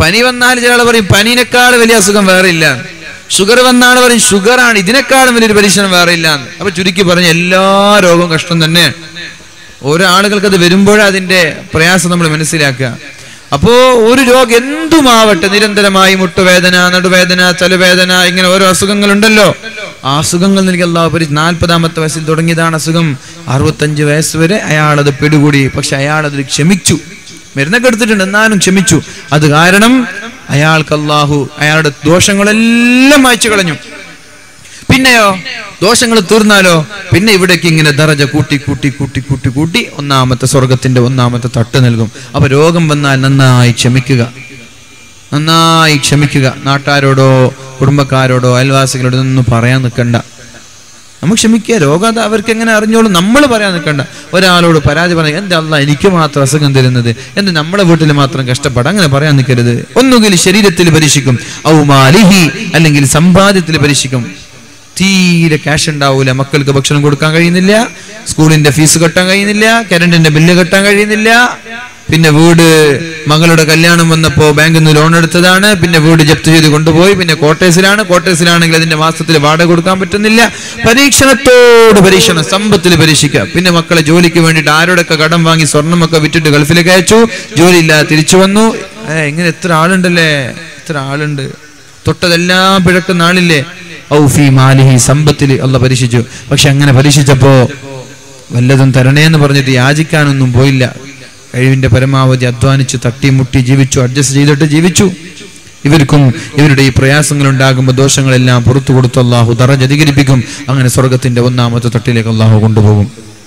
പനി വന്നാൽ ചില ആൾ പറയും പനിനേക്കാൾ വലിയ അസുഖം വേറെ ഇല്ല ഷുഗർ വന്നാൾ പറയും ഷുഗറാണ് ഇതിനേക്കാളും വലിയൊരു പരീക്ഷണം വേറെ ഇല്ല അപ്പൊ ചുരുക്കി പറഞ്ഞ എല്ലാ രോഗവും കഷ്ടം തന്നെ ഓരോ ആളുകൾക്ക് അത് വരുമ്പോഴേ അതിന്റെ പ്രയാസം നമ്മൾ മനസ്സിലാക്കുക അപ്പോ ഒരു രോഗം എന്തുമാവട്ടെ നിരന്തരമായി മുട്ടുവേദന നടുവേദന തലവേദന ഇങ്ങനെ ഓരോ അസുഖങ്ങളുണ്ടല്ലോ ആ അസുഖങ്ങൾ നൽകി അള്ളാഹു പരി നാൽപ്പതാമത്തെ വയസ്സിൽ തുടങ്ങിയതാണ് അസുഖം അറുപത്തഞ്ച് വയസ്സ് വരെ അയാളത് പിടികൂടി പക്ഷെ അയാൾ അതിൽ ക്ഷമിച്ചു മരുന്നൊക്കെ എടുത്തിട്ടുണ്ട് എന്നാലും ക്ഷമിച്ചു അത് കാരണം അയാൾക്ക് അള്ളാഹു അയാളുടെ ദോഷങ്ങളെല്ലാം മായ്ച്ചു കളഞ്ഞു പിന്നെയോ ദോഷങ്ങൾ തീർന്നാലോ പിന്നെ ഇവിടേക്ക് ഇങ്ങനെ ദറജ കൂട്ടി കൂട്ടി കൂട്ടി കൂട്ടി കൂട്ടി ഒന്നാമത്തെ സ്വർഗത്തിന്റെ ഒന്നാമത്തെ തട്ട് നൽകും അപ്പൊ രോഗം വന്നാൽ നന്നായി ക്ഷമിക്കുക നന്നായി ക്ഷമിക്കുക നാട്ടാരോടോ കുടുംബക്കാരോടോ അയൽവാസികളോടോ ഒന്നും പറയാൻ നിൽക്കണ്ട നമുക്ക് ക്ഷമിക്കുക രോഗം അത് അവർക്ക് എങ്ങനെ അറിഞ്ഞോളും നമ്മൾ പറയാൻ നിൽക്കണ്ട ഒരാളോട് പരാതി പറയാം എന്താ അല്ല എനിക്ക് മാത്രം അസുഖം തരുന്നത് എന്ത് നമ്മുടെ വീട്ടിൽ മാത്രം കഷ്ടപ്പാട് അങ്ങനെ പറയാൻ നിൽക്കരുത് ഒന്നുകിൽ ശരീരത്തിൽ പരീക്ഷിക്കും ഔമാലിഹി അല്ലെങ്കിൽ സമ്പാദ്യത്തിൽ പരീക്ഷിക്കും തീരെ ക്യാഷ് ഉണ്ടാവൂല മക്കൾക്ക് ഭക്ഷണം കൊടുക്കാൻ കഴിയുന്നില്ല സ്കൂളിന്റെ ഫീസ് കെട്ടാൻ കഴിയുന്നില്ല കരണ്ടിന്റെ ബില്ല് കെട്ടാൻ കഴിയുന്നില്ല പിന്നെ വീട് മകളുടെ കല്യാണം വന്നപ്പോ ബാങ്കിൽ നിന്ന് ലോൺ എടുത്തതാണ് പിന്നെ വീട് ജപ്തി ചെയ്ത് കൊണ്ടുപോയി പിന്നെ ക്വാർട്ടേഴ്സിലാണ് ക്വാർട്ടേഴ്സിലാണെങ്കിൽ അതിന്റെ മാസത്തിൽ വാടക കൊടുക്കാൻ പറ്റുന്നില്ല പരീക്ഷണത്തോട് പരീക്ഷണം സമ്പത്തിൽ പരീക്ഷിക്കുക പിന്നെ മക്കളെ ജോലിക്ക് വേണ്ടിയിട്ട് ആരോടൊക്കെ കടം വാങ്ങി സ്വർണ്ണമൊക്കെ വിറ്റിട്ട് ഗൾഫിലേക്ക് അയച്ചു ജോലിയില്ലാതെ തിരിച്ചു വന്നു ഏ ഇങ്ങനെ എത്ര ആളുണ്ടല്ലേ എത്ര ആളുണ്ട് തൊട്ടതെല്ലാം പിഴക്കുന്ന ആളില്ലേ ഔഫി മാലിഹി സമ്പത്തിൽ അല്ല പരീക്ഷിച്ചു പക്ഷെ അങ്ങനെ പരീക്ഷിച്ചപ്പോ വല്ലതും തരണേന്ന് പറഞ്ഞിട്ട് യാചിക്കാനൊന്നും പോയില്ല കഴിവിന്റെ പരമാവധി അധ്വാനിച്ചു തട്ടിമുട്ടി ജീവിച്ചു അഡ്ജസ്റ്റ് ചെയ്തിട്ട് ജീവിച്ചു ഇവർക്കും ഇവരുടെ ഈ പ്രയാസങ്ങൾ ഉണ്ടാകുമ്പോൾ ദോഷങ്ങളെല്ലാം പുറത്തു കൊടുത്തു അള്ളാഹു ദറജ് അധികരിപ്പിക്കും അങ്ങനെ സ്വർഗത്തിന്റെ ഒന്നാമത്തെ തട്ടിലേക്ക് അള്ളാഹു കൊണ്ടുപോകും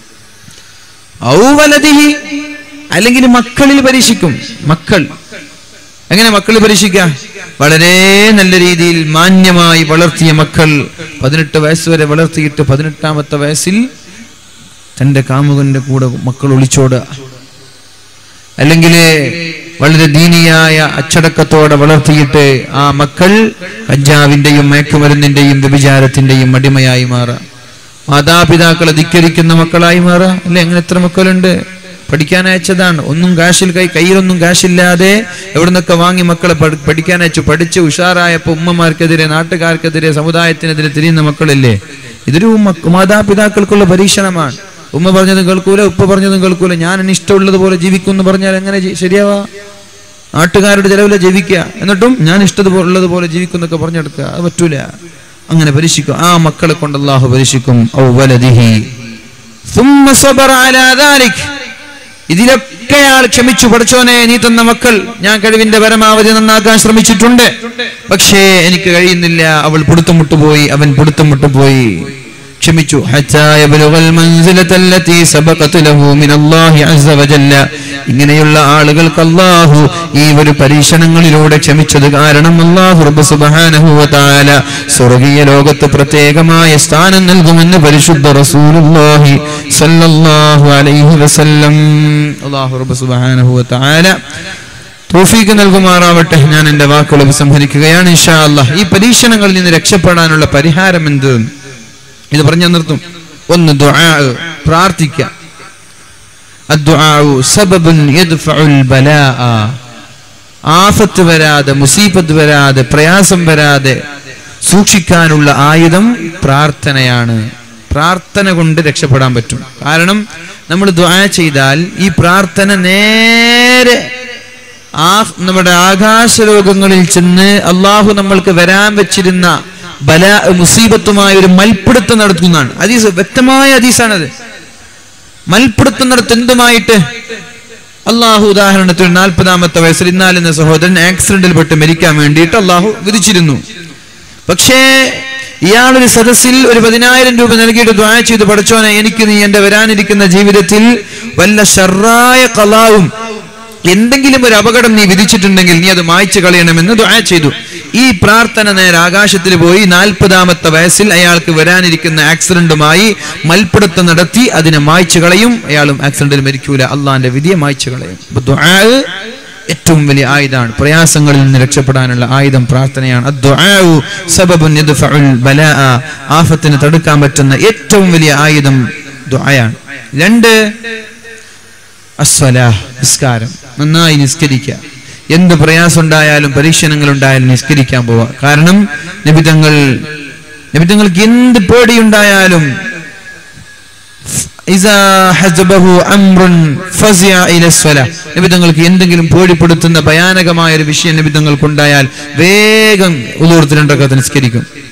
ഔവലതിഹി അല്ലെങ്കിൽ മക്കളിൽ പരീക്ഷിക്കും മക്കൾ എങ്ങനെ മക്കൾ പരീക്ഷിക്കാം വളരെ നല്ല രീതിയിൽ മാന്യമായി വളർത്തിയ മക്കൾ പതിനെട്ട് വയസ്സ് വരെ വളർത്തിയിട്ട് പതിനെട്ടാമത്തെ വയസ്സിൽ തന്റെ കാമുകന്റെ കൂടെ മക്കൾ ഒളിച്ചോടുക അല്ലെങ്കിൽ വളരെ ദീനിയായ അച്ചടക്കത്തോടെ വളർത്തിയിട്ട് ആ മക്കൾ കഞ്ചാവിന്റെയും മയക്കുമരുന്നിന്റെയും വ്യഭിചാരത്തിന്റെയും അടിമയായി മാറുക മാതാപിതാക്കളെ ധിക്കരിക്കുന്ന മക്കളായി മാറുക അല്ലെ അങ്ങനെ എത്ര മക്കളുണ്ട് പഠിക്കാൻ അയച്ചതാണ് ഒന്നും കാശിൽ കൈ കയ്യിലൊന്നും കാശില്ലാതെ എവിടെ നിന്നൊക്കെ വാങ്ങി മക്കളെ പഠി- പഠിക്കാൻ അയച്ചു പഠിച്ച് ഉഷാറായപ്പോ ഉമ്മമാർക്കെതിരെ നാട്ടുകാർക്കെതിരെ സമുദായത്തിനെതിരെ തിരിയുന്ന മക്കളില്ലേ ഇതൊരു മക്ക- മാതാപിതാക്കൾക്കുള്ള പരീക്ഷണമാണ് ഉമ്മ പറഞ്ഞതും കേൾക്കൂല ഉപ്പ പറഞ്ഞതും കേൾക്കൂല ഞാൻ എന്നെ ഇഷ്ടമുള്ളതുപോലെ ജീവിക്കും എന്ന് പറഞ്ഞാൽ എങ്ങനെ ജി- ശരിയാവാ നാട്ടുകാരുടെ ചെലവില ജീവിക്കുക എന്നിട്ടും ഞാൻ ഇഷ്ടമുള്ളതുപോലെ ജീവിക്കും എന്നൊക്കെ പറഞ്ഞെടുക്കുക അത് പറ്റൂല അങ്ങനെ പരീക്ഷിക്കും ആ മക്കളെ കൊണ്ട് അള്ളാഹു പരീക്ഷിക്കും ഔ വലദിഹി ثم صبر على ذلك ഇതിലൊക്കെ അയാൾ ക്ഷമിച്ചു പഠിച്ചോനെ നീ തന്ന മക്കൾ ഞാൻ കഴിവിന്റെ പരമാവധി നന്നാക്കാൻ ശ്രമിച്ചിട്ടുണ്ട് പക്ഷേ എനിക്ക് കഴിയുന്നില്ല അവൾ പിടുത്തം പോയി അവൻ പിടുത്തം പോയി ക്ഷമിച്ചു حتى يبلغ المنزلة التي سبقت له من الله عز وجل ഇങ്ങനെയുള്ള ആളുകൾക്ക് അള്ളാഹു ഈ ഒരു പരീക്ഷണങ്ങളിലൂടെ ക്ഷമിച്ചത് കാരണം അള്ളാഹു റബ്ബ് സുബ്ഹാനഹു വ തആല സ്വർഗീയ ലോകത്ത് പ്രത്യേകമായ സ്ഥാനം നൽകുമെന്ന് പരിശുദ്ധ റസൂലുള്ളാഹി സല്ലല്ലാഹു അലൈഹി വസല്ലം അള്ളാഹു റബ്ബ് സുബ്ഹാനഹു വ തആല തോഫീക്ക് നൽകുമാറാവട്ടെ ഞാൻ എന്റെ വാക്കുകൾ ഉപസംഹരിക്കുകയാണ് ഇൻഷാ അല്ലാഹ് ഈ പരീക്ഷണങ്ങളിൽ നിന്ന് രക്ഷപ്പെടാനുള്ള പരിഹാരം എന്ത് ഇത് പറഞ്ഞു നിർത്തും ഒന്ന് ദുആ പ്രാർത്ഥിക്കുക الدعاء سبب يدفع البلاء ആഫത്ത് വരാതെ മുസീബത്ത് വരാതെ പ്രയാസം വരാതെ സൂക്ഷിക്കാനുള്ള ആയുധം പ്രാർത്ഥനയാണ് പ്രാർത്ഥന കൊണ്ട് രക്ഷപ്പെടാൻ പറ്റും കാരണം നമ്മൾ ദ്വാ ചെയ്താൽ ഈ പ്രാർത്ഥന നേരെ ആ നമ്മുടെ ആകാശലോകങ്ങളിൽ ചെന്ന് അള്ളാഹു നമ്മൾക്ക് വരാൻ വെച്ചിരുന്ന ബല മുസീബത്തുമായ ഒരു മൽപ്പിടുത്തം നടത്തുന്നതാണ് അതീസ് വ്യക്തമായ അതീസാണത് മൽപ്പിടുത്തുന്നിടത്ത് എന്തുമായിട്ട് അള്ളാഹു ഉദാഹരണത്തിന് നാൽപ്പതാമത്തെ വയസ്സിൽ ഇന്നാലെന്ന സഹോദരൻ ആക്സിഡന്റിൽ പെട്ട് മരിക്കാൻ വേണ്ടിയിട്ട് അള്ളാഹു വിധിച്ചിരുന്നു പക്ഷേ ഇയാളൊരു സദസ്സിൽ ഒരു പതിനായിരം രൂപ നൽകിയിട്ട് ദ്വാ ചെയ്ത് പഠിച്ചോനെ എനിക്ക് നീ എന്റെ വരാനിരിക്കുന്ന ജീവിതത്തിൽ വല്ല ഷർറായ കലാവും എന്തെങ്കിലും ഒരു അപകടം നീ വിധിച്ചിട്ടുണ്ടെങ്കിൽ നീ അത് മായ്ച്ചു കളയണമെന്ന് ദ്വാ ചെയ്തു ഈ പ്രാർത്ഥന നേരെ ആകാശത്തിൽ പോയി നാൽപ്പതാമത്തെ വയസ്സിൽ അയാൾക്ക് വരാനിരിക്കുന്ന ആക്സിഡന്റുമായി മൽപ്പിടുത്തം നടത്തി അതിനെ മായ്ച്ചു കളയും അയാളും ആക്സിഡന്റിൽ മരിക്കൂല അള്ളാന്റെ വിധിയെ മായ്ച്ചു കളയും അപ്പൊ ദുആ ഏറ്റവും വലിയ ആയുധമാണ് പ്രയാസങ്ങളിൽ നിന്ന് രക്ഷപ്പെടാനുള്ള ആയുധം പ്രാർത്ഥനയാണ് അദ്ദുആഉ സബബുൻ യദ്ഫഉൽ ബലാഅ ആഫത്തിനെ തടുക്കാൻ പറ്റുന്ന ഏറ്റവും വലിയ ആയുധം ദുആയാണ് രണ്ട് അസ്വലാഹ് നിസ്കാരം നന്നായി നിസ്കരിക്കുക എന്ത് പ്രയാസം ഉണ്ടായാലും പരീക്ഷണങ്ങൾ ഉണ്ടായാലും നിസ്കരിക്കാൻ പോവാ കാരണം നിബിതങ്ങൾ നിബിതങ്ങൾക്ക് എന്ത് പേടിയുണ്ടായാലും ഇസാ ഹസബഹു അംറുൻ ഫസിയ ഇല സ്വലാ. നബി തങ്ങൾക്ക് എന്തെങ്കിലും പേടിപ്പെടുത്തുന്ന ഭയാനകമായ ഒരു വിഷയം നബി തങ്ങൾക്ക് ഉണ്ടായാൽ വേഗം ഉദൂർത്തിരണ്ടൊക്കെ നിസ്കരിക്കും